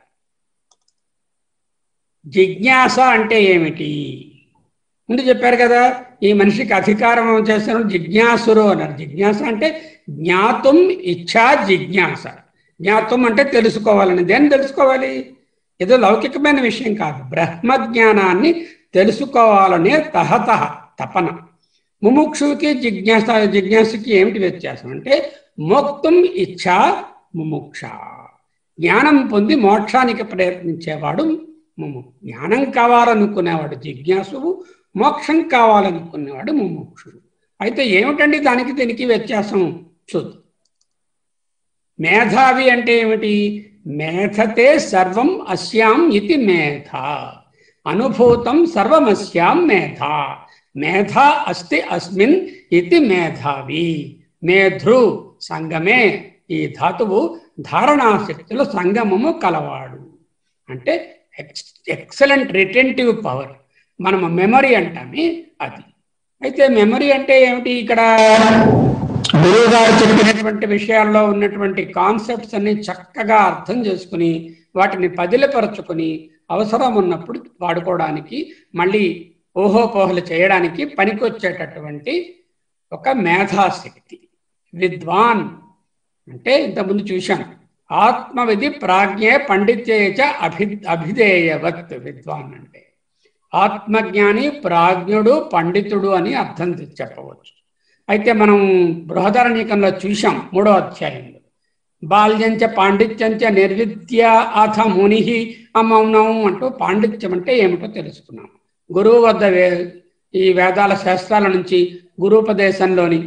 జిజ్ఞాస అంటే ఏమిటి ముందు చెప్పారు కదా ఈ మనిషికి అధికారం చేసిన జిజ్ఞాసురు అన్నారు జిజ్ఞాస అంటే జ్ఞాతం ఇచ్ఛా జిజ్ఞాస జ్ఞాతం అంటే తెలుసుకోవాలని దేన్ని తెలుసుకోవాలి ఏదో లౌకికమైన విషయం కాదు బ్రహ్మ జ్ఞానాన్ని తెలుసుకోవాలనే తహతహ తపన ముముక్షువుకి జిజ్ఞాస జిజ్ఞాసుకి ఏమిటి వ్యత్యాసం అంటే మోక్తం ఇచ్ఛా ముముక్ష జ్ఞానం పొంది మోక్షానికి ప్రయత్నించేవాడు ముము జ్ఞానం కావాలనుకునేవాడు జిజ్ఞాసువు మోక్షం కావాలనుకునేవాడు ముముక్షుడు అయితే ఏమిటండి దానికి దీనికి వ్యత్యాసం చూద్దాం మేధావి అంటే ఏమిటి మేధతే సర్వం అస్యాం ఇది మేధ అనుభూతం సర్వమస్యాం మేధ మేధ అస్తి అస్మిన్ ఇది మేధావి మేధృ సంగమే ఈ ధాతువు ధారణాశక్తుల సంగమము కలవాడు అంటే ఎక్స్ ఎక్సలెంట్ రిటెంటివ్ పవర్ మనం మెమరీ అంటామే అది అయితే మెమరీ అంటే ఏమిటి ఇక్కడ గురువు గారు చెప్పినటువంటి విషయాల్లో ఉన్నటువంటి కాన్సెప్ట్స్ అన్ని చక్కగా అర్థం చేసుకుని వాటిని పదిలపరచుకుని అవసరం ఉన్నప్పుడు వాడుకోవడానికి మళ్ళీ ఊహోపోహలు చేయడానికి పనికొచ్చేటటువంటి ఒక మేధాశక్తి విద్వాన్ అంటే ఇంతకుముందు చూశాం ఆత్మవిధి ప్రాజ్ఞే పండిత్యేచ అభి అభిధేయవత్ విద్వాన్ అంటే ఆత్మజ్ఞాని ప్రాజ్ఞుడు పండితుడు అని అర్థం చెప్పవచ్చు అయితే మనం బృహదరణీకంలో చూశాం మూడో అధ్యాయంలో బాల్యంచ పాండిత్యంచ నిర్విద్య అథ ముని అమౌనం అంటూ పాండిత్యం అంటే ఏమిటో తెలుసుకున్నాం గురువు వద్ద వే ఈ వేదాల శాస్త్రాల నుంచి గురూపదేశంలోని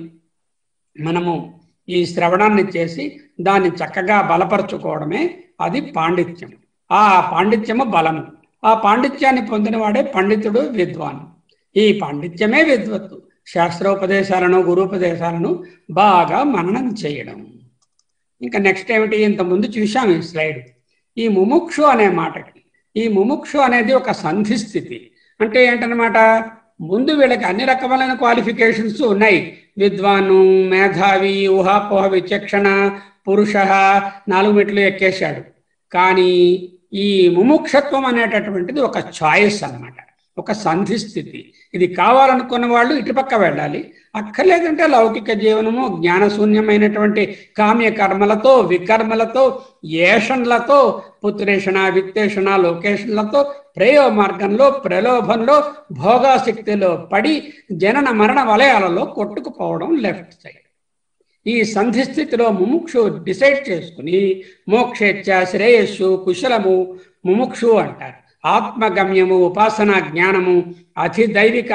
మనము ఈ శ్రవణాన్ని చేసి దాన్ని చక్కగా బలపరచుకోవడమే అది పాండిత్యం ఆ పాండిత్యము బలము ఆ పాండిత్యాన్ని పొందినవాడే పండితుడు విద్వాన్ ఈ పాండిత్యమే విద్వత్తు శాస్త్రోపదేశాలను గురూపదేశాలను బాగా మననం చేయడం ఇంకా నెక్స్ట్ ఏమిటి ఇంత ముందు చూశాం ఈ స్లైడ్ ఈ ముముక్షు అనే మాటకి ఈ ముముక్షు అనేది ఒక సంధి స్థితి అంటే ఏంటనమాట ముందు వీళ్ళకి అన్ని రకములైన క్వాలిఫికేషన్స్ ఉన్నాయి విద్వాను మేధావి ఊహాపోహ విచక్షణ పురుష నాలుగు మెట్లు ఎక్కేశాడు కానీ ఈ ముముక్షత్వం అనేటటువంటిది ఒక చాయిస్ అన్నమాట ఒక సంధి స్థితి ఇది కావాలనుకున్న వాళ్ళు ఇటుపక్క వెళ్ళాలి అక్కర్లేదంటే లౌకిక జీవనము జ్ఞానశూన్యమైనటువంటి కామ్య కర్మలతో వికర్మలతో ఏషన్లతో పుత్రేషణ విత్తేషణ లొకేషన్లతో ప్రేయ మార్గంలో ప్రలోభంలో భోగాశక్తిలో పడి జనన మరణ వలయాలలో కొట్టుకుపోవడం లెఫ్ట్ సైడ్ ఈ సంధి స్థితిలో ముముక్షు డిసైడ్ చేసుకుని మోక్షేచ్ఛ శ్రేయస్సు కుశలము ముముక్షు అంటారు ఆత్మగమ్యము ఉపాసన జ్ఞానము అధిదైవిక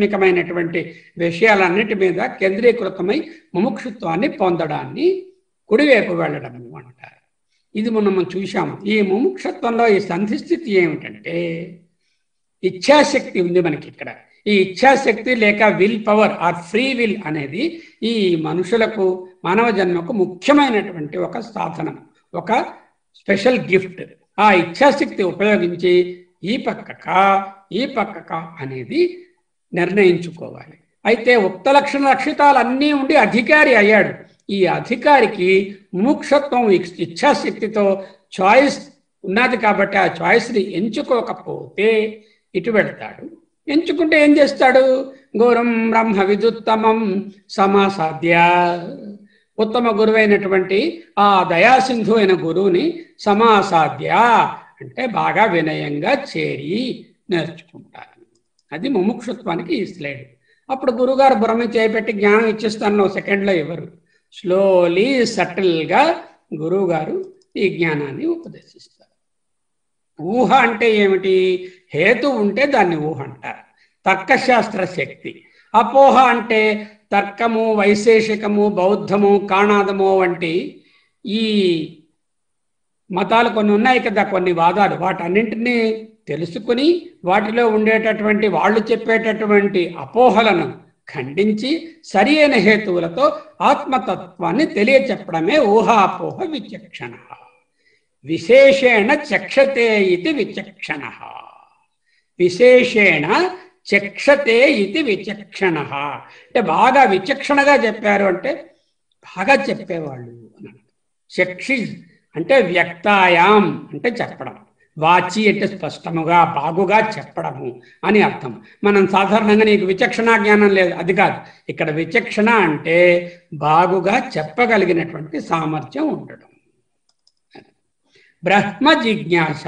ఆధ్యాత్మికమైనటువంటి విషయాలన్నిటి మీద కేంద్రీకృతమై ముముక్షుత్వాన్ని పొందడాన్ని కుడివైపు వెళ్ళడము అంటారు ఇది మనం చూశాము ఈ ముముక్షత్వంలో ఈ సంధిస్థితి ఏమిటంటే ఇచ్ఛాశక్తి ఉంది మనకి ఇక్కడ ఈ ఇచ్ఛాశక్తి లేక will power or free will అనేది ఈ మనుషులకు మానవ జన్మకు ముఖ్యమైనటువంటి ఒక సాధనం ఒక స్పెషల్ గిఫ్ట్ ఆ ఇచ్ఛాశక్తి ఉపయోగించి ఈ పక్కక ఈ పక్కక అనేది నిర్ణయించుకోవాలి అయితే ఉక్త లక్షణ లక్షితాలు అన్నీ ఉండి అధికారి అయ్యాడు ఈ అధికారికి ముముక్షత్వం ఇచ్ఛాశక్తితో చాయిస్ ఉన్నది కాబట్టి ఆ చాయిస్ని ఎంచుకోకపోతే ఇటు పెడతాడు ఎంచుకుంటే ఏం చేస్తాడు ఘోరం బ్రహ్మ విదుత్తమం సమాసాధ్య ఉత్తమ గురువైనటువంటి ఆ దయాసింధు అయిన గురువుని సమాసాధ్య అంటే బాగా వినయంగా చేరి నేర్చుకుంటారు అది ముముక్షత్వానికి ఈ స్లైడ్ అప్పుడు గురుగారు బుర్రమి చేపెట్టి జ్ఞానం ఇచ్చేస్తాను సెకండ్లో ఎవరు స్లోలీ సటిల్గా గురువుగారు ఈ జ్ఞానాన్ని ఉపదేశిస్తారు ఊహ అంటే ఏమిటి హేతు ఉంటే దాన్ని ఊహ అంటారు తర్కశాస్త్ర శక్తి అపోహ అంటే తర్కము వైశేషికము బౌద్ధము కాణాదము వంటి ఈ మతాలు కొన్ని ఉన్నాయి కదా కొన్ని వాదాలు వాటన్నింటినీ తెలుసుకుని వాటిలో ఉండేటటువంటి వాళ్ళు చెప్పేటటువంటి అపోహలను ఖండించి సరి అయిన హేతువులతో ఆత్మతత్వాన్ని తెలియచెప్పడమే ఊహాపోహ విచక్షణ విశేషేణ చక్షతే ఇది విచక్షణ విశేషేణ చక్షతే ఇది విచక్షణ అంటే బాగా విచక్షణగా చెప్పారు అంటే బాగా చెప్పేవాళ్ళు అన్నాడు చక్షి అంటే వ్యక్తాయాం అంటే చెప్పడం వాచి అంటే స్పష్టముగా బాగుగా చెప్పడము అని అర్థం మనం సాధారణంగా నీకు విచక్షణ జ్ఞానం లేదు అది కాదు ఇక్కడ విచక్షణ అంటే బాగుగా చెప్పగలిగినటువంటి సామర్థ్యం ఉండడం బ్రహ్మ జిజ్ఞాస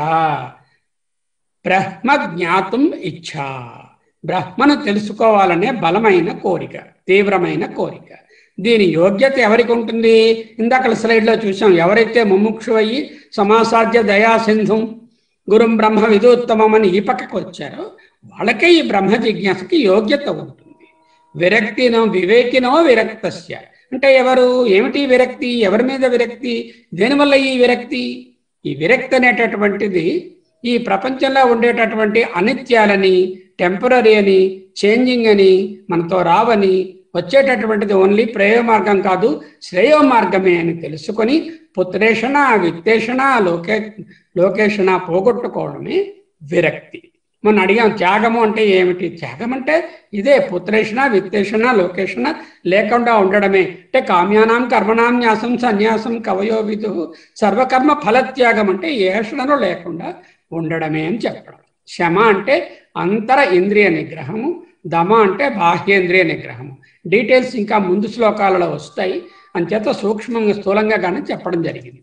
బ్రహ్మ జ్ఞాతం ఇచ్ఛ బ్రహ్మను తెలుసుకోవాలనే బలమైన కోరిక తీవ్రమైన కోరిక దీని యోగ్యత ఎవరికి ఉంటుంది ఇందాక స్లైడ్లో చూసాం ఎవరైతే ముముక్షు అయ్యి సమాసాధ్య దయా సింధుం గురుం బ్రహ్మ విధోత్తమం అని ఈ పక్కకు వచ్చారో వాళ్ళకే ఈ బ్రహ్మ జిజ్ఞాసకి యోగ్యత ఉంటుంది విరక్తినో వివేకినో విరక్తస్య అంటే ఎవరు ఏమిటి విరక్తి ఎవరి మీద విరక్తి దేనివల్ల ఈ విరక్తి ఈ విరక్తి అనేటటువంటిది ఈ ప్రపంచంలో ఉండేటటువంటి అనిత్యాలని టెంపరీ అని చేంజింగ్ అని మనతో రావని వచ్చేటటువంటిది ఓన్లీ ప్రేయ మార్గం కాదు శ్రేయో మార్గమే అని తెలుసుకొని పుత్రేషణ విత్తేషణ లోకే లోకేషణ పోగొట్టుకోవడమే విరక్తి మొన్న అడిగాం త్యాగము అంటే ఏమిటి త్యాగం అంటే ఇదే పుత్రేషణ విత్తేషణ లోకేషణ లేకుండా ఉండడమే అంటే కామ్యానాం కర్మణాం న్యాసం సన్యాసం కవయో విధు సర్వకర్మ ఫలత్యాగం అంటే ఏషణలో లేకుండా ఉండడమే అని చెప్పడం శమ అంటే అంతర ఇంద్రియ నిగ్రహము దమ అంటే బాహ్యేంద్రియ నిగ్రహము డీటెయిల్స్ ఇంకా ముందు శ్లోకాలలో వస్తాయి అంచేత సూక్ష్మంగా స్థూలంగా కానీ చెప్పడం జరిగింది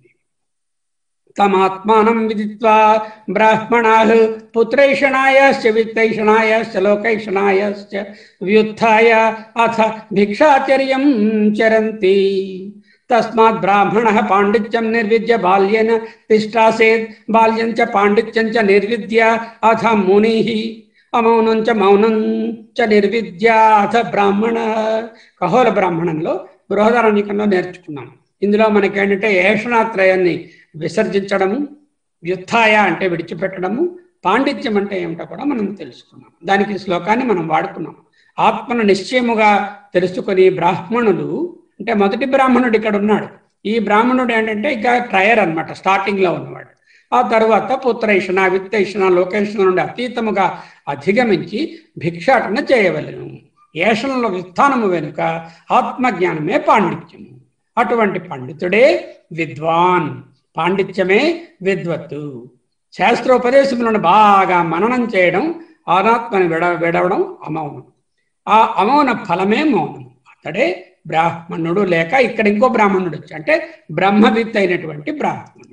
తమాత్మానం విదిత్వా బ్రాహ్మణా పుత్రైషణాయశ్చ విత్తైషణాయశ్చ లోకైషణాయశ్చ వ్యుత్థాయ అథ భిక్షాచర్యం చరంతి తస్మాత్ బ్రాహ్మణ పాండిత్యం నిర్విద్య బాల్యేన తిష్టాసేత్ బాల్యం చ పాండిత్యం చ నిర్విద్య అథ ముని అమౌనం చ మౌనం చ నిర్విద్య అథ బ్రాహ్మణ కహోల బ్రాహ్మణంలో బృహదారణ్యకంలో నేర్చుకున్నాం ఇందులో మనకి ఏంటంటే ఏషణాత్రయాన్ని విసర్జించడము వ్యుత్థాయ అంటే విడిచిపెట్టడము పాండిత్యం అంటే ఏమిటో కూడా మనం తెలుసుకున్నాం దానికి శ్లోకాన్ని మనం వాడుకున్నాం ఆత్మను నిశ్చయముగా తెలుసుకొని బ్రాహ్మణులు అంటే మొదటి బ్రాహ్మణుడు ఇక్కడ ఉన్నాడు ఈ బ్రాహ్మణుడు ఏంటంటే ఇక ట్రయర్ అనమాట స్టార్టింగ్లో ఉన్నవాడు ఆ తర్వాత పుత్రైషణ విత్తైషణ లోకేషణ నుండి అతీతముగా అధిగమించి భిక్షాటన చేయవలను ఏషణలో విత్థానము వెనుక ఆత్మజ్ఞానమే పాండిత్యము అటువంటి పండితుడే విద్వాన్ పాండిత్యమే విద్వత్తు శాస్త్రోపదేశములను బాగా మననం చేయడం ఆనాత్మని విడ విడవడం అమౌనం ఆ అమౌన ఫలమే మౌనం అతడే బ్రాహ్మణుడు లేక ఇక్కడ ఇంకో బ్రాహ్మణుడు వచ్చి అంటే బ్రహ్మవిత్ అయినటువంటి బ్రాహ్మణుడు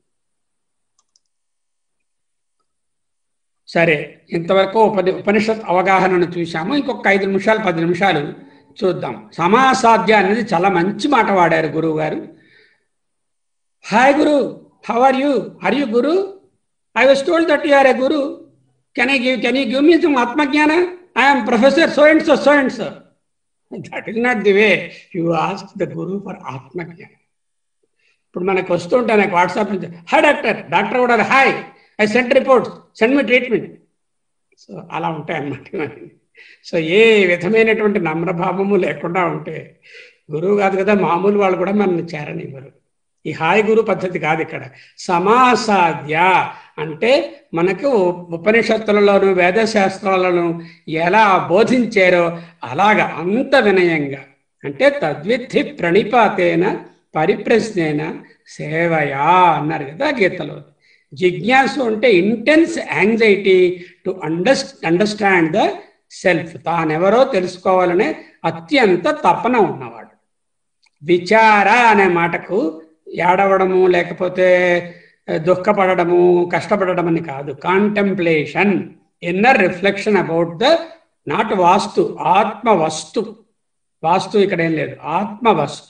సరే ఇంతవరకు ఉపని ఉపనిషత్ అవగాహనను చూశాము ఇంకొక ఐదు నిమిషాలు పది నిమిషాలు చూద్దాం సమాసాధ్య అనేది చాలా మంచి మాట వాడారు గురువు గారు hi guru how are you are you guru I was told that you are a guru can I give can you give me some atmajnana I'm professor so and so so and so that is not the way you ask the guru for atmajnanam ఇప్పుడు మనకు వస్తుంటే నాకు WhatsApp నుంచి hi doctor doctor కూడా hi I sent reports send me treatment so అలా ఉంటాయి అన్నమాట ఇవన్నీ. సో ఏ విధమైనటువంటి నమ్రభావము లేకుండా ఉంటే గురువు కాదు కదా మామూలు వాళ్ళు కూడా మనల్ని చేరనివ్వరు ఈ హాయ్ గురు పద్ధతి కాదు ఇక్కడ సమాసాధ్య అంటే మనకు ఉపనిషత్తులలోను వేదశాస్త్రాలను ఎలా బోధించారో అలాగ అంత వినయంగా అంటే తద్విద్ధి ప్రణిపాతేన పరిప్రశ్నేన సేవయా అన్నారు కదా గీతలో జిజ్ఞాసు అంటే intense anxiety to under understand the self తానెవరో తెలుసుకోవాలనే అత్యంత తపన ఉన్నవాడు విచార అనే మాటకు ఏడవడము లేకపోతే దుఃఖపడము కష్టపడడం అని కాదు contemplation inner reflection about the not వాస్తు ఆత్మ వస్తు వాస్తు ఇక్కడ ఏం లేదు ఆత్మ వస్తు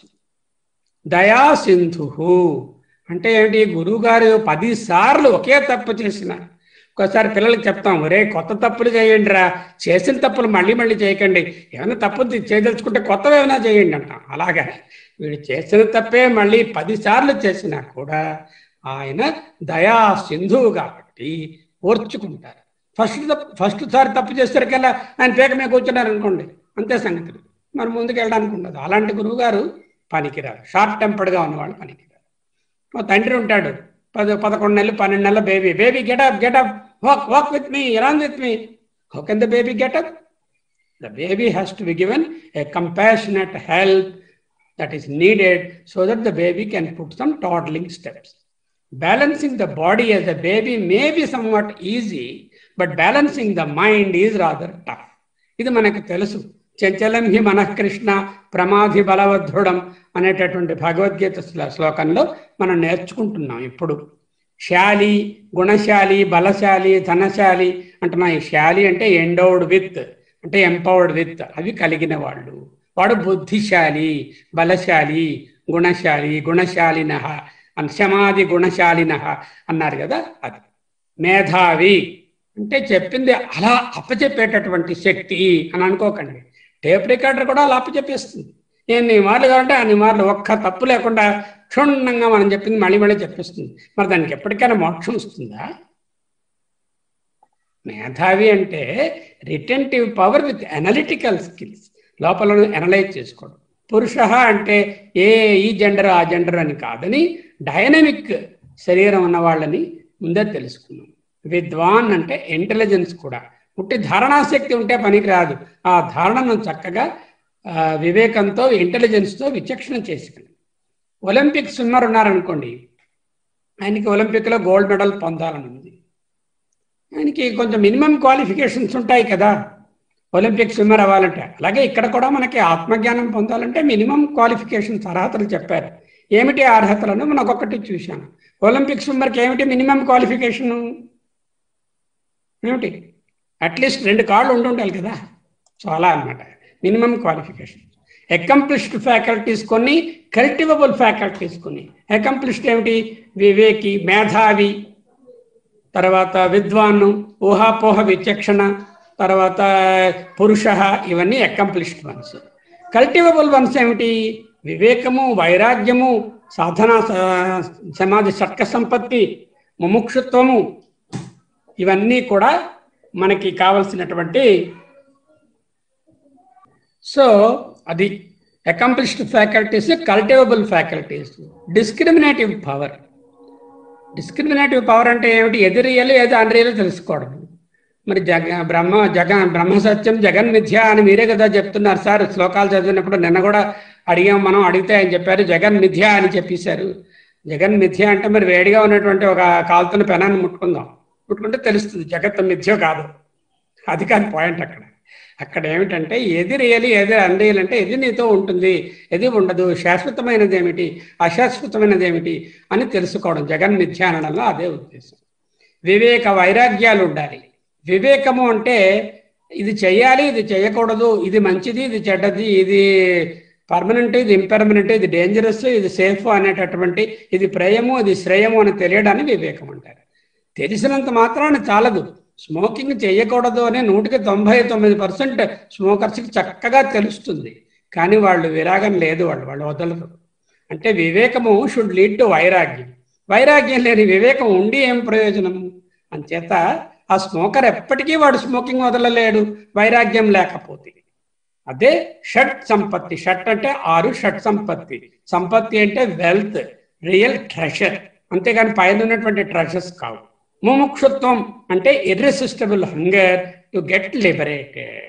దయా సింధు అంటే ఏంటి గురువుగారు పది సార్లు ఒకే తప్పు చేసిన ఒకసారి పిల్లలకి చెప్తాం ఒరే కొత్త తప్పులు చేయండి రా చేసిన తప్పులు మళ్ళీ మళ్ళీ చేయకండి ఏమైనా తప్పులు చేయదలుచుకుంటే కొత్తవి ఏమైనా చేయండి అంటాం అలాగా వీడు చేసిన తప్పే మళ్ళీ పది సార్లు చేసినా కూడా ఆయన దయా సింధువు కాబట్టి ఓర్చుకుంటారు ఫస్ట్ తప్పు ఫస్ట్ సారి తప్పు చేసేసరికల్లా ఆయన పేక మీద కూర్చున్నారు అనుకోండి అంతే సంగతులు మరి ముందుకు వెళ్ళడానికి ఉండదు అలాంటి గురువు గారు పనికిరారు షార్ట్ టెంపర్డ్గా ఉన్నవాళ్ళు పనికిరారు మా తండ్రి ఉంటాడు పది పదకొండు నెలలు పన్నెండు నెలల baby baby get up get up walk walk with me along with me how can the baby get up the baby has to be given a compassionate help that is needed so that the baby can put some toddling steps. Balancing the body as a baby may be somewhat easy, but balancing the mind is rather tough. ఇది మనకు తెలుసు చంచలం హి మనఃకృష్ణ ప్రమాధి బలవద్ధుడం అనేటటువంటి భగవద్గీత శ్లో- శ్లోకంలో మనం నేర్చుకుంటున్నాం ఇప్పుడు శాలి గుణశాలి బలశాలి ధనశాలి అంటున్నా ఈ శాలి అంటే ఎండోడ్ విత్ అంటే ఎంపవర్డ్ విత్ అవి కలిగిన వాళ్ళు వాడు బుద్ధిశాలి బలశాలి గుణశాలి గుణశాలిన అంశమాది గుణశాలిన అన్నారు కదా అది మేధావి అంటే చెప్పింది అలా అప్పచెప్పేటటువంటి శక్తి అని అనుకోకండి టేప్ రికార్డర్ కూడా అలా అప్పచెప్పేస్తుంది ఎన్ని మార్లు కావాలంటే అన్ని మార్లు ఒక్క తప్పు లేకుండా క్షుణ్ణంగా మనం చెప్పింది మళ్ళీ మళ్ళీ చెప్పేస్తుంది మరి దానికి ఎప్పటికైనా మోక్షం వస్తుందా మేధావి అంటే retentive power with analytical skills లోపల అనలైజ్ చేసుకోవడం పురుష అంటే ఏ ఈ జెండర్ ఆ జెండర్ అని కాదని డైనమిక్ శరీరం ఉన్న వాళ్ళని ముందే తెలుసుకున్నాం విద్వాన్ అంటే ఇంటెలిజెన్స్ కూడా పుట్టి ధారణాశక్తి ఉంటే పనికి రాదు ఆ ధారణను చక్కగా ఆ, వివేకంతో ఇంటెలిజెన్స్తో విచక్షణ చేసుకుని ఒలింపిక్ స్విమ్మర్ ఉన్నారనుకోండి ఆయనకి ఒలింపిక్లో గోల్డ్ మెడల్ పొందాలని ఉంది ఆయనకి కొంచెం మినిమం క్వాలిఫికేషన్స్ ఉంటాయి కదా ఒలింపిక్ స్విమ్మర్ అవ్వాలంటే అలాగే ఇక్కడ కూడా మనకి ఆత్మజ్ఞానం పొందాలంటే మినిమం క్వాలిఫికేషన్స్ అర్హతలు చెప్పారు ఏమిటి ఆ అర్హతలను మనం ఒక్కొక్కటి చూశాను ఒలింపిక్ స్విమ్మర్కి ఏమిటి మినిమం క్వాలిఫికేషన్ ఏమిటి అట్లీస్ట్ రెండు కాళ్ళు ఉండి ఉండాలి కదా సో అలా అనమాట మినిమం క్వాలిఫికేషన్ అకంప్లిష్డ్ ఫ్యాకల్టీస్ కొన్ని కల్టివబుల్ ఫ్యాకల్టీస్ కొన్ని అకంప్లిష్డ్ ఏమిటి వివేకి మేధావి తర్వాత విద్వాను ఊహాపోహ విచక్షణ తర్వాత పురుష ఇవన్నీ అకంప్లిష్డ్ వన్స్ కల్టివబుల్ వన్స్ ఏమిటి వివేకము వైరాగ్యము సాధన స- సమాధి షట్క సంపత్తి ముముక్షుత్వము ఇవన్నీ కూడా మనకి కావలసినటువంటి సో అది accomplished faculties cultivable faculties discriminative power discriminative power అంటే ఏమిటి ఎది రియల్ ఏది అన్రియల్ తెలుసుకోవడం మరి జగ బ్రహ్మ జగ బ్రహ్మ సత్యం జగన్ మిథ్య అని మీరే కదా చెప్తున్నారు సార్ శ్లోకాలు చదివినప్పుడు నిన్న కూడా అడిగాం మనం అడిగితే ఆయన చెప్పారు జగన్ మిథ్య అని చెప్పేశారు జగన్ మిథ్య అంటే మరి వేడిగా ఉన్నటువంటి ఒక కాలుతున్న పెనాన్ని ముట్టుకుందాం ముట్టుకుంటే తెలుస్తుంది జగత్ మిథ్య కాదు అది కాని పాయింట్ అక్కడ అక్కడ ఏమిటంటే ఏది రియల్ ఏది అన్రియల్ అంటే ఏది నీతో ఉంటుంది ఏది ఉండదు శాశ్వతమైనది ఏమిటి అశాశ్వతమైనది ఏమిటి అని తెలుసుకోవడం జగన్ మిథ్య అనడంలో అదే ఉద్దేశం వివేక వైరాగ్యాలు ఉండాలి వివేకము అంటే ఇది చేయాలి ఇది చేయకూడదు ఇది మంచిది ఇది చెడ్డది ఇది పర్మనెంట్ ఇది ఇంపర్మనెంట్ ఇది డేంజరస్ ఇది సేఫ్ అనేటటువంటి ఇది ప్రేయము ఇది శ్రేయము అని తెలియడాన్ని వివేకం అంటారు తెలిసినంత మాత్రాన చాలదు స్మోకింగ్ చేయకూడదు అని నూటికి తొంభై తొమ్మిది పర్సెంట్ స్మోకర్స్కి చక్కగా తెలుస్తుంది కానీ వాళ్ళు విరాగం లేదు వాళ్ళు వాళ్ళు వదలరు అంటే వివేకము షుడ్ లీడ్ టు వైరాగ్యం వైరాగ్యం లేని వివేకం ఉండి ఏం ప్రయోజనం అంచేత ఆ స్మోకర్ ఎప్పటికీ వాడు స్మోకింగ్ వదలలేడు వైరాగ్యం లేకపోతే అదే షట్ సంపత్తి షట్ అంటే ఆరు షట్ సంపత్తి సంపత్తి అంటే వెల్త్ రియల్ ట్రెషర్ అంతేగాని పైన ఉన్నటువంటి ట్రెషర్స్ కావు ముముక్షుత్వం అంటే irresistible hunger to get liberated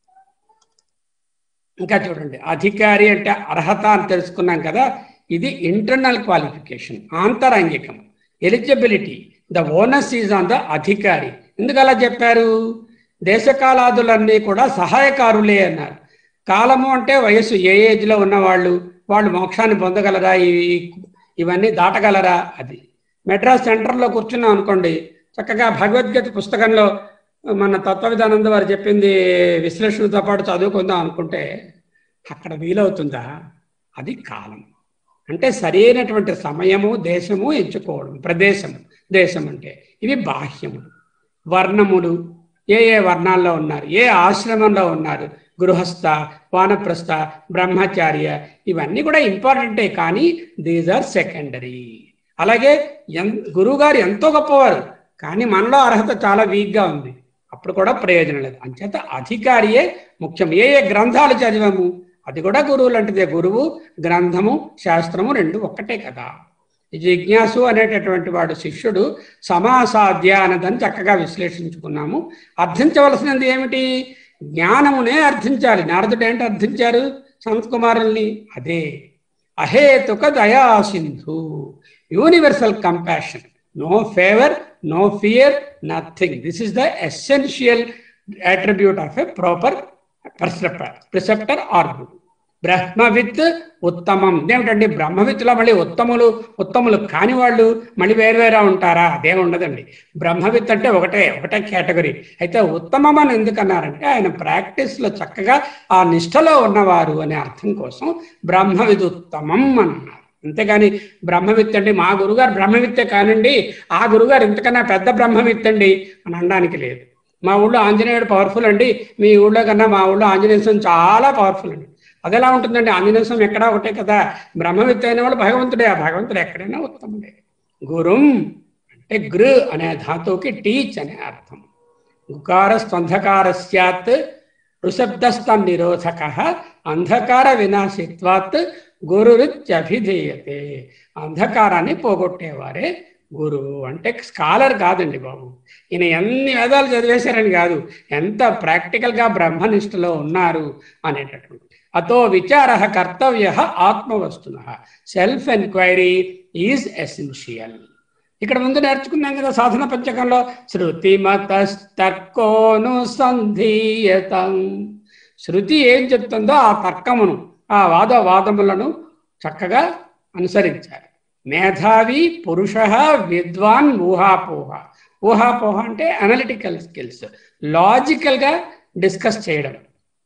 ఇంకా చూడండి అధికారి అంటే అర్హత అని తెలుసుకున్నాం కదా ఇది ఇంటర్నల్ క్వాలిఫికేషన్ ఆంతరంగికం eligibility the onus is on the adhikari ఎందుకు అలా చెప్పారు దేశకాలాదులన్నీ కూడా సహాయకారులే అన్నారు కాలము అంటే వయస్సు ఏ ఏజ్లో ఉన్నవాళ్ళు వాళ్ళు మోక్షాన్ని పొందగలరా ఈ- ఇవన్నీ దాటగలరా అది మెడ్రాస్ సెంటర్లో కూర్చున్నాం అనుకోండి చక్కగా భగవద్గీత పుస్తకంలో మన తత్వవిధానంద వారు చెప్పింది విశ్లేషణతో పాటు చదువుకుందాం అనుకుంటే అక్కడ వీలవుతుందా అది కాలం అంటే సరైనటువంటి సమయము దేశము ఎంచుకోవడం ప్రదేశము దేశం అంటే ఇవి బాహ్యములు వర్ణములు ఏ ఏ వర్ణాల్లో ఉన్నారు ఏ ఆశ్రమంలో ఉన్నారు గృహస్థ వానప్రస్థ బ్రహ్మచార్య ఇవన్నీ కూడా ఇంపార్టెంటే కానీ దీస్ ఆర్ సెకండరీ అలాగే ఎన్ గురువుగారు ఎంతో గొప్పవారు కానీ మనలో అర్హత చాలా వీక్గా ఉంది అప్పుడు కూడా ప్రయోజనం లేదు అంచేత అధికారియే ముఖ్యం ఏ ఏ గ్రంథాలు చదివాము అది కూడా గురువు లాంటిదే గురువు గ్రంథము శాస్త్రము రెండు ఒక్కటే కదా ఈ జిజ్ఞాసు అనేటటువంటి వాడు శిష్యుడు సమాసాధ్య అన్నదని చక్కగా విశ్లేషించుకున్నాము అర్థించవలసినది ఏమిటి జ్ఞానమునే అర్థించాలి నారదుడు ఏంటి అర్థించారు సంత్ కుమారుల్ని అదే అహేతుక దయా సింధు universal compassion no favour no fear nothing this is the essential attribute of a proper perceptor preceptor or guru బ్రహ్మవిత్ ఉత్తమం ఇదేమిటండి బ్రహ్మవిత్తులో మళ్ళీ ఉత్తములు ఉత్తములు కాని వాళ్ళు మళ్ళీ వేరు వేరే ఉంటారా అదే ఉండదండి బ్రహ్మవిత్ అంటే ఒకటే ఒకటే కేటగిరీ అయితే ఉత్తమం అని ఎందుకన్నారంటే ఆయన ప్రాక్టీస్లో చక్కగా ఆ నిష్టలో ఉన్నవారు అనే అర్థం కోసం బ్రహ్మవిద్ ఉత్తమం అని అన్నారు అంతేగాని బ్రహ్మవిత్ అండి మా గురుగారు బ్రహ్మవిత్తే కానండి ఆ గురుగారు ఇంతకన్నా పెద్ద బ్రహ్మవిత్ అండి అని అనడానికి లేదు మా ఊళ్ళో ఆంజనేయుడు పవర్ఫుల్ అండి మీ ఊళ్ళో కన్నా మా ఊళ్ళో ఆంజనేయ స్వామి చాలా పవర్ఫుల్ అండి అది ఎలా ఉంటుందండి ఆంజనేయ స్వామి ఎక్కడా ఒకటే కదా బ్రహ్మవిత్ అయిన వాడు భగవంతుడే ఆ భగవంతుడు ఎక్కడైనా ఉత్తముడే గురుం అంటే గృ అనే ధాతువుకి టీచ్ అనే అర్థం గుకార స్వంధకార స్యాత్ ఋషబ్దస్త నిరోధక అంధకార వినాశిత్వాత్ గురురిత్యభిధీయతే అంధకారాన్ని పోగొట్టేవారే గురువు అంటే స్కాలర్ కాదండి బాబు ఈయన ఎన్ని వేదాలు చదివేశారని కాదు ఎంత ప్రాక్టికల్గా బ్రహ్మనిష్టలో ఉన్నారు అనేటటువంటి అతో విచార కర్తవ్య ఆత్మవస్తున సెల్ఫ్ ఎంక్వైరీ ఈజ్ ఎసెన్షియల్ ఇక్కడ ముందు నేర్చుకున్నాం కదా సాధన పంచకంలో శృతిమతస్తర్కోను సంధీయతం శృతి ఏం చెప్తుందో ఆ తర్కమును ఆ వాద వాదములను చక్కగా అనుసరించాలి మేధావి పురుష విద్వాన్ ఊహాపోహ ఊహాపోహ అంటే అనలిటికల్ స్కిల్స్ లాజికల్గా డిస్కస్ చేయడం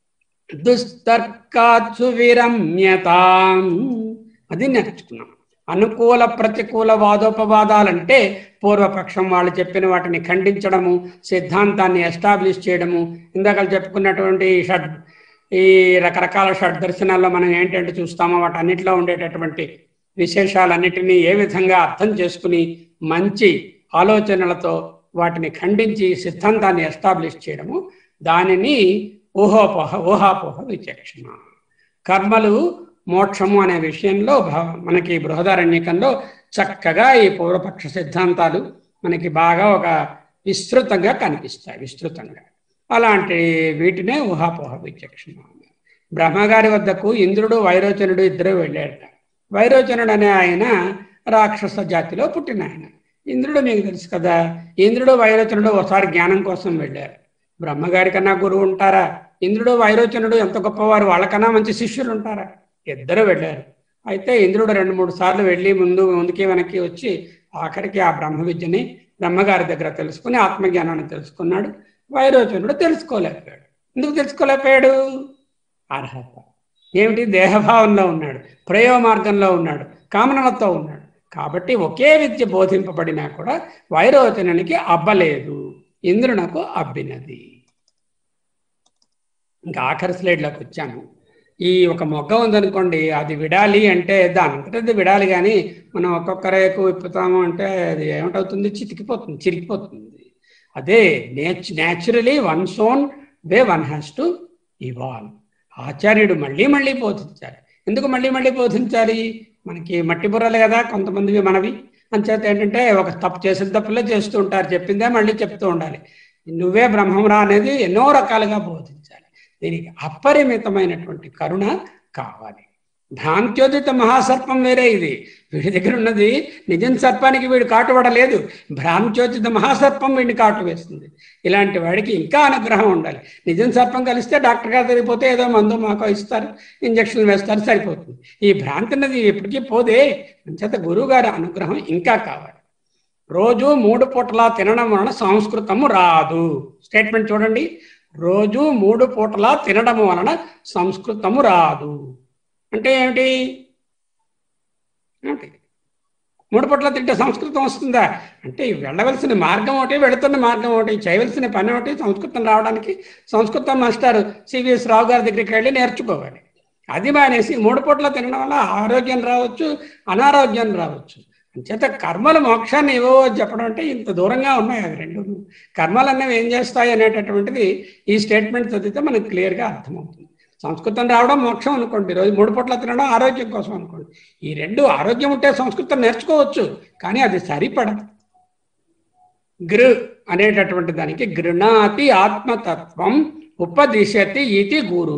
దుస్తర్కాచు విరమ్యతాం అది నేర్చుకున్నాం అనుకూల ప్రతికూల వాదోపవాదాలంటే పూర్వపక్షం వాళ్ళు చెప్పిన వాటిని ఖండించడము సిద్ధాంతాన్ని ఎస్టాబ్లిష్ చేయడము ఇందాక చెప్పుకున్నటువంటి షడ్ ఈ రకరకాల షడ్ దర్శనాల్లో మనం ఏంటంటే చూస్తామో వాటన్నిటిలో ఉండేటటువంటి విశేషాలన్నిటినీ ఏ విధంగా అర్థం చేసుకుని మంచి ఆలోచనలతో వాటిని ఖండించి సిద్ధాంతాన్ని ఎస్టాబ్లిష్ చేయడము దానిని ఊహోపోహ ఊహాపోహ విచక్షణ కర్మలు మోక్షము అనే విషయంలో మనకి బృహదారణ్యకంలో చక్కగా ఈ పూర్వపక్ష సిద్ధాంతాలు మనకి బాగా ఒక విస్తృతంగా కనిపిస్తాయి విస్తృతంగా అలాంటి వీటినే ఊహాపోహ విచక్షణ బ్రహ్మగారి వద్దకు ఇంద్రుడు వైరోచనుడు ఇద్దరు వెళ్ళారట వైరోచనుడు అనే ఆయన రాక్షస జాతిలో పుట్టిన ఆయన ఇంద్రుడు మీకు తెలుసు కదా ఇంద్రుడు వైరోచనుడు ఒకసారి జ్ఞానం కోసం వెళ్ళారు బ్రహ్మగారి కన్నా గురువు ఉంటారా ఇంద్రుడు వైరోచనుడు ఎంత గొప్పవారు వాళ్ళకన్నా మంచి శిష్యులు ఉంటారా ఇద్దరు వెళ్ళారు అయితే ఇంద్రుడు రెండు మూడు సార్లు వెళ్ళి ముందు ముందుకి వెనక్కి వచ్చి ఆఖరికి ఆ బ్రహ్మ విద్యని బ్రహ్మగారి దగ్గర తెలుసుకుని ఆత్మజ్ఞానాన్ని తెలుసుకున్నాడు వైరోచనుడు తెలుసుకోలేకపోయాడు ఎందుకు తెలుసుకోలేకపోయాడు అర్హత ఏమిటి దేహభావంలో ఉన్నాడు ప్రయోగ మార్గంలో ఉన్నాడు కామనలతో ఉన్నాడు కాబట్టి ఒకే విద్య బోధింపబడినా కూడా వైరోచనునికి అబ్బలేదు ఇంద్రునకు అబ్బినది ఇంకా ఆఖరి స్లైడ్లోకి వచ్చాము ఈ ఒక మొగ్గ ఉందనుకోండి అది విడాలి అంటే దానంతట అది విడాలి కానీ మనం ఒక్కొక్క రేకు విప్పుతాము అంటే అది ఏమిటవుతుంది చితికిపోతుంది చిరిగిపోతుంది అదే nat naturally one own way one has to evolve ఆచార్యుడు మళ్ళీ మళ్ళీ బోధించాలి ఎందుకు మళ్ళీ మళ్ళీ బోధించాలి మనకి మట్టి బుర్రలే కదా కొంతమందివి మనవి అంచేత ఏంటంటే ఒక తప్పు చేసిన తప్పులే చేస్తూ ఉంటారు చెప్పిందే మళ్ళీ చెప్తూ ఉండాలి నువ్వే బ్రహ్మరా అనేది ఎన్నో రకాలుగా బోధించాలి దీనికి అపరిమితమైనటువంటి కరుణ కావాలి భ్రాంత్యోదిత మహాసర్పం వేరే ఇది వీడి దగ్గర ఉన్నది నిజం సర్పానికి వీడు కాటుపడలేదు భ్రాంత్యోదిత మహాసర్పం వీడిని కాటు వేస్తుంది ఇలాంటి వాడికి ఇంకా అనుగ్రహం ఉండాలి నిజం సర్పం కలిస్తే డాక్టర్ గారు తిరిగిపోతే ఏదో మందు మాకో ఇస్తారు ఇంజక్షన్ వేస్తారు సరిపోతుంది ఈ భ్రాంతి అన్నది ఎప్పటికీ పోదే అంచేత గురువు గారి అనుగ్రహం ఇంకా కావాలి రోజు మూడు పూటలా తినడం వలన సంస్కృతము రాదు స్టేట్మెంట్ చూడండి రోజు మూడు పూటలా తినడం వలన సంస్కృతము రాదు అంటే ఏమిటి ఏమిటి మూడు పూట్ల తింటే సంస్కృతం వస్తుందా అంటే వెళ్ళవలసిన మార్గం ఒకటి వెళుతున్న మార్గం ఒకటి చేయవలసిన పని ఒకటి సంస్కృతం రావడానికి సంస్కృతం మాస్టర్ సివిఎస్ రావు గారి దగ్గరికి వెళ్ళి నేర్చుకోవాలి అది మానేసి మూడు పూట్ల తినడం వల్ల ఆరోగ్యం రావచ్చు అనారోగ్యం రావచ్చు చేత కర్మలు మోక్షాన్ని ఏవో చెప్పడం అంటే ఇంత దూరంగా ఉన్నాయి అవి రెండు కర్మలు అనేవి ఏం చేస్తాయి అనేటటువంటిది ఈ స్టేట్మెంట్ చదివితే మనకు క్లియర్గా అర్థమవుతుంది సంస్కృతం రావడం మోక్షం అనుకోండి రోజు మూడు పూట్ల తినడం ఆరోగ్యం కోసం అనుకోండి ఈ రెండు ఆరోగ్యం ఉంటే సంస్కృతం నేర్చుకోవచ్చు కానీ అది సరిపడదు గృ అనేటటువంటి దానికి గృణాతి ఆత్మతత్వం ఉపదిశతి ఇది గురు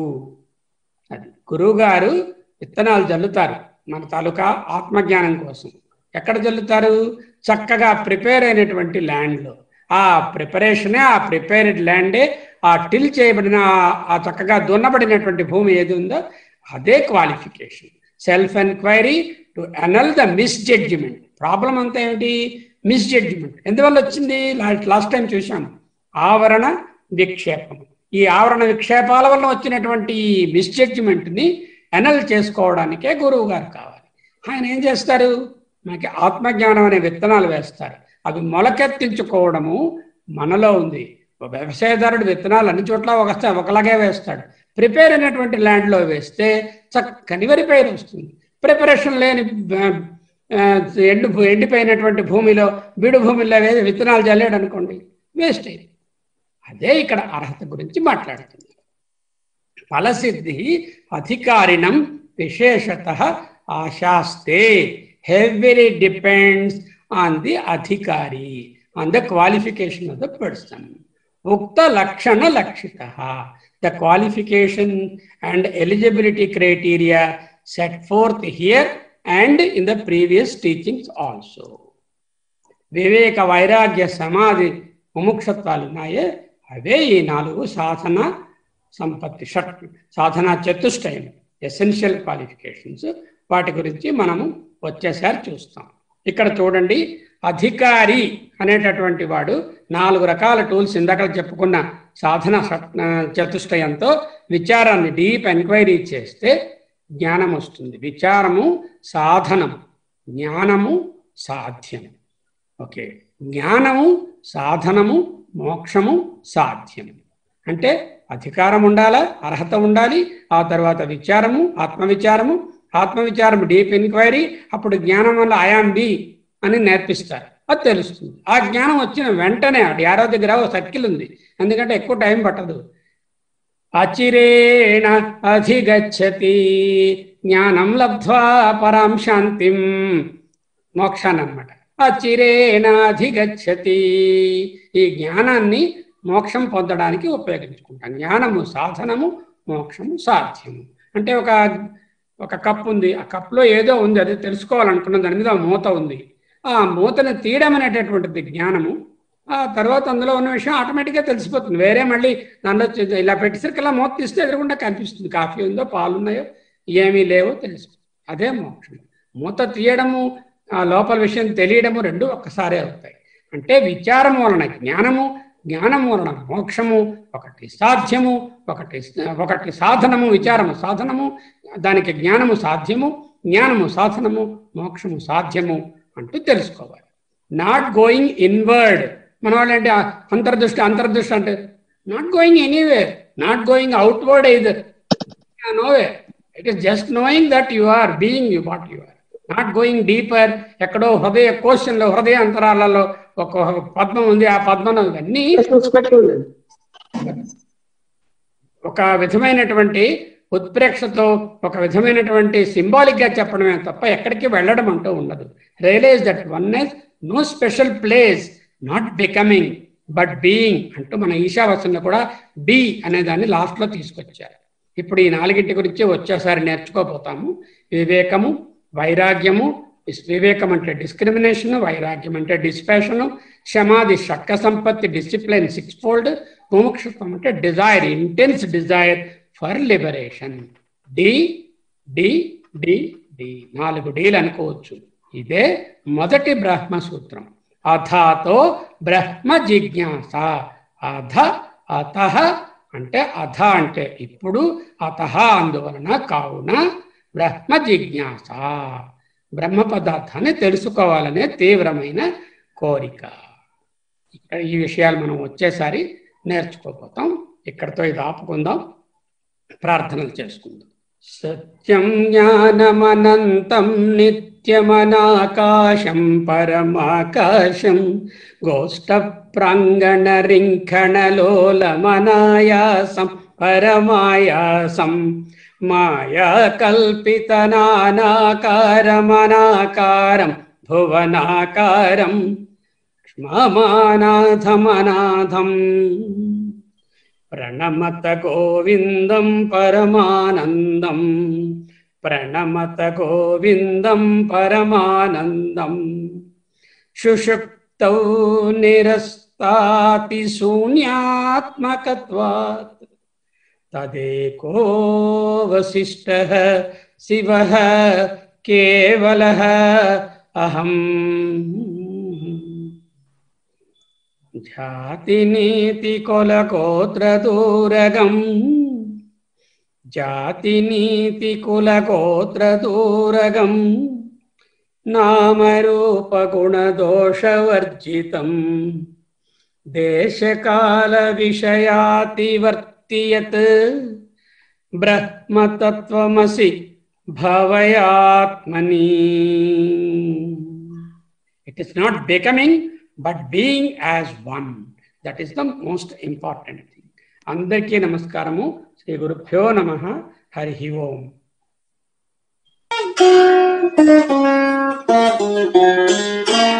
అది గురువు గారు విత్తనాలు జల్లుతారు మన తాలూకా ఆత్మజ్ఞానం కోసం ఎక్కడ జల్లుతారు చక్కగా ప్రిపేర్ అయినటువంటి ల్యాండ్లో ఆ ప్రిపరేషనే ఆ ప్రిపేర్డ్ ల్యాండే ఆ టిల్ చేయబడిన ఆ చక్కగా దున్నబడినటువంటి భూమి ఏది ఉందో అదే qualification self enquiry to annul the misjudgement problem అంతా ఏమిటి మిస్జడ్జిమెంట్ ఎందువల్ల వచ్చింది లాస్ట్ టైం చూసాం ఆవరణ విక్షేపం ఈ ఆవరణ విక్షేపాల వల్ల వచ్చినటువంటి ఈ మిస్జడ్జిమెంట్ని అనల్ చేసుకోవడానికే గురువు గారు కావాలి ఆయన ఏం చేస్తారు మనకి ఆత్మజ్ఞానం అనే విత్తనాలు వేస్తారు అవి మొలకెత్తించుకోవడము మనలో ఉంది వ్యవసాయదారుడు విత్తనాలు అన్ని చోట్ల ఒక ఒకలాగే వేస్తాడు ప్రిపేర్ అయినటువంటి ల్యాండ్లో వేస్తే చక్కని వరి పైరు వస్తుంది ప్రిపరేషన్ లేని ఎండు ఎండిపోయినటువంటి భూమిలో బీడు భూమిలో వేసి విత్తనాలు చల్లాడు అనుకోండి వేస్ట్ అయింది అదే ఇక్కడ అర్హత గురించి మాట్లాడుతుంది ఫలసిద్ధి అధికారిణం విశేషత ఆశాస్తే heavily depends on the adhikari on the qualification of the person ఉక్త లక్షణ లక్షిత the qualification and eligibility criteria set forth here and in the previous teachings also వివేక వైరాగ్య సమాధి ముముక్షత్వాలు ఉన్నాయే అవే ఈ నాలుగు సాధన సంపత్తి షట్ సాధన చతుష్టయం ఎసెన్షియల్ క్వాలిఫికేషన్స్ వాటి గురించి మనము వచ్చేసారి చూస్తాం ఇక్కడ చూడండి అధికారి అనేటటువంటి వాడు నాలుగు రకాల టూల్స్ ఇందాక చెప్పుకున్న సాధన చతుష్టయంతో విచారాన్ని డీప్ ఎంక్వైరీ చేస్తే జ్ఞానం వస్తుంది విచారము సాధనం జ్ఞానము సాధ్యం ఓకే జ్ఞానము సాధనము మోక్షము సాధ్యం అంటే అధికారం ఉండాలా అర్హత ఉండాలి ఆ తర్వాత విచారము ఆత్మవిచారము ఆత్మవిచారం డీప్ ఎంక్వైరీ అప్పుడు జ్ఞానం వల్ల ఐఆమ్ బి అని నేర్పిస్తారు అది తెలుస్తుంది ఆ జ్ఞానం వచ్చిన వెంటనే అటు యారో దగ్గర ఒక సర్కిల్ ఉంది ఎందుకంటే ఎక్కువ టైం పట్టదు అచిరేణ అధిగచ్చతి జ్ఞానం లబ్ధ్వా పరాం శాంతిం మోక్షాన్ని అనమాట అచిరేణ అధిగచ్చతి ఈ జ్ఞానాన్ని మోక్షం పొందడానికి ఉపయోగించుకుంటాం జ్ఞానము సాధనము మోక్షము సాధ్యము అంటే ఒక ఒక కప్ ఉంది ఆ కప్లో ఏదో ఉంది అది తెలుసుకోవాలనుకున్న దాని మీద మూత ఉంది ఆ మూతను తీయడం అనేటటువంటిది జ్ఞానము ఆ తర్వాత అందులో ఉన్న విషయం ఆటోమేటిక్గా తెలిసిపోతుంది వేరే మళ్ళీ దానిలో ఇలా పెట్టేసరికి మూత తీస్తే ఎదురకుండా కనిపిస్తుంది కాఫీ ఉందో పాలు ఉన్నాయో ఏమీ లేవో తెలుస్తుంది అదే మోక్షం మూత తీయడము ఆ లోపల విషయం తెలియడము రెండు ఒక్కసారే అవుతాయి అంటే విచారం వలన జ్ఞానము జ్ఞానం వలన మోక్షము ఒకటి సాధ్యము ఒకటి ఒకటి సాధనము విచారము సాధనము దానికి జ్ఞానము సాధ్యము జ్ఞానము సాధనము మోక్షము సాధ్యము అంటూ తెలుసుకోవాలి నాట్ గోయింగ్ ఇన్వర్డ్ మన వాళ్ళు అంటే అంతర్దృష్టి అంతర్దృష్టి అంటే not going anywhere not going outward either no way it is just knowing that you are being you what you are not going deeper ఎక్కడో హృదయ కోశంలో హృదయ అంతరాలలో ఒక పద్మం ఉంది ఆ పద్మం అన్నీ చూసుకుంటుంది ఒక విధమైనటువంటి ఉత్ప్రేక్షతో ఒక విధమైనటువంటి సింబాలిక్ గా చెప్పడమే తప్ప ఎక్కడికి వెళ్ళడం అంటూ ఉండదు realise that one is no special place not becoming but being అంటూ మన ఈశావాసంలో కూడా బి అనే దాన్ని లాస్ట్ లో తీసుకొచ్చారు ఇప్పుడు ఈ నాలుగింటి గురించి వచ్చేసారి నేర్చుకోపోతాము వివేకము వైరాగ్యము విస్- వివేకం అంటే డిస్క్రిమినేషన్ వైరాగ్యం అంటే డిస్పాషన్ క్షమాది షట్క సంపత్తి డిసిప్లిన్ సిక్స్ ఫోల్డ్ ముముక్షత్వం అంటే desire intense desire for liberation D D D D నాలుగు డీలు అనుకోవచ్చు ఇదే మొదటి బ్రహ్మ సూత్రం అథాతో బ్రహ్మ జిజ్ఞాస అధ అత అంటే అధ అంటే ఇప్పుడు అత అందువలన కావున బ్రహ్మ జిజ్ఞాస బ్రహ్మ పదార్థాన్ని తెలుసుకోవాలనే తీవ్రమైన కోరిక ఇక్కడ ఈ విషయాలు మనం వచ్చేసారి నేర్చుకోపోతాం ఇక్కడతో ఇది ఆపుకుందాం ప్రార్థనలు చేసుకుందాం సత్యం జ్ఞానమనంతం నిత్యమనాకాశం పరమాకాశం గోష్ఠ ప్రాంగణ రింఖణలోలమనాయాసం పరమాయాసం మాయా కల్పిత నానాకారమనాకారం భువనాకారం క్ష్మమానాథమనాథం ప్రణమత గోవిందం పరమానందం ప్రణమత గోవిందం పరమానందం సుషుప్తౌ నిరస్తాతి శూన్యాత్మకత్వాత్ తదేకో వశిష్ట శివ కేవల అహం జాతినీతి కొలకోత్ర దూరగం జాతినీతి కులగోత్ర దూరగం నామరూపగుణదోషవర్జితం దేశకాల విషయాతివర్తియత్ బ్రహ్మతత్వమసి భవయాత్మని it is not becoming but being as one that is the most important thing అందరికీ నమస్కారము శ్రీ గురుభ్యో నమ హరి ఓం Thank you.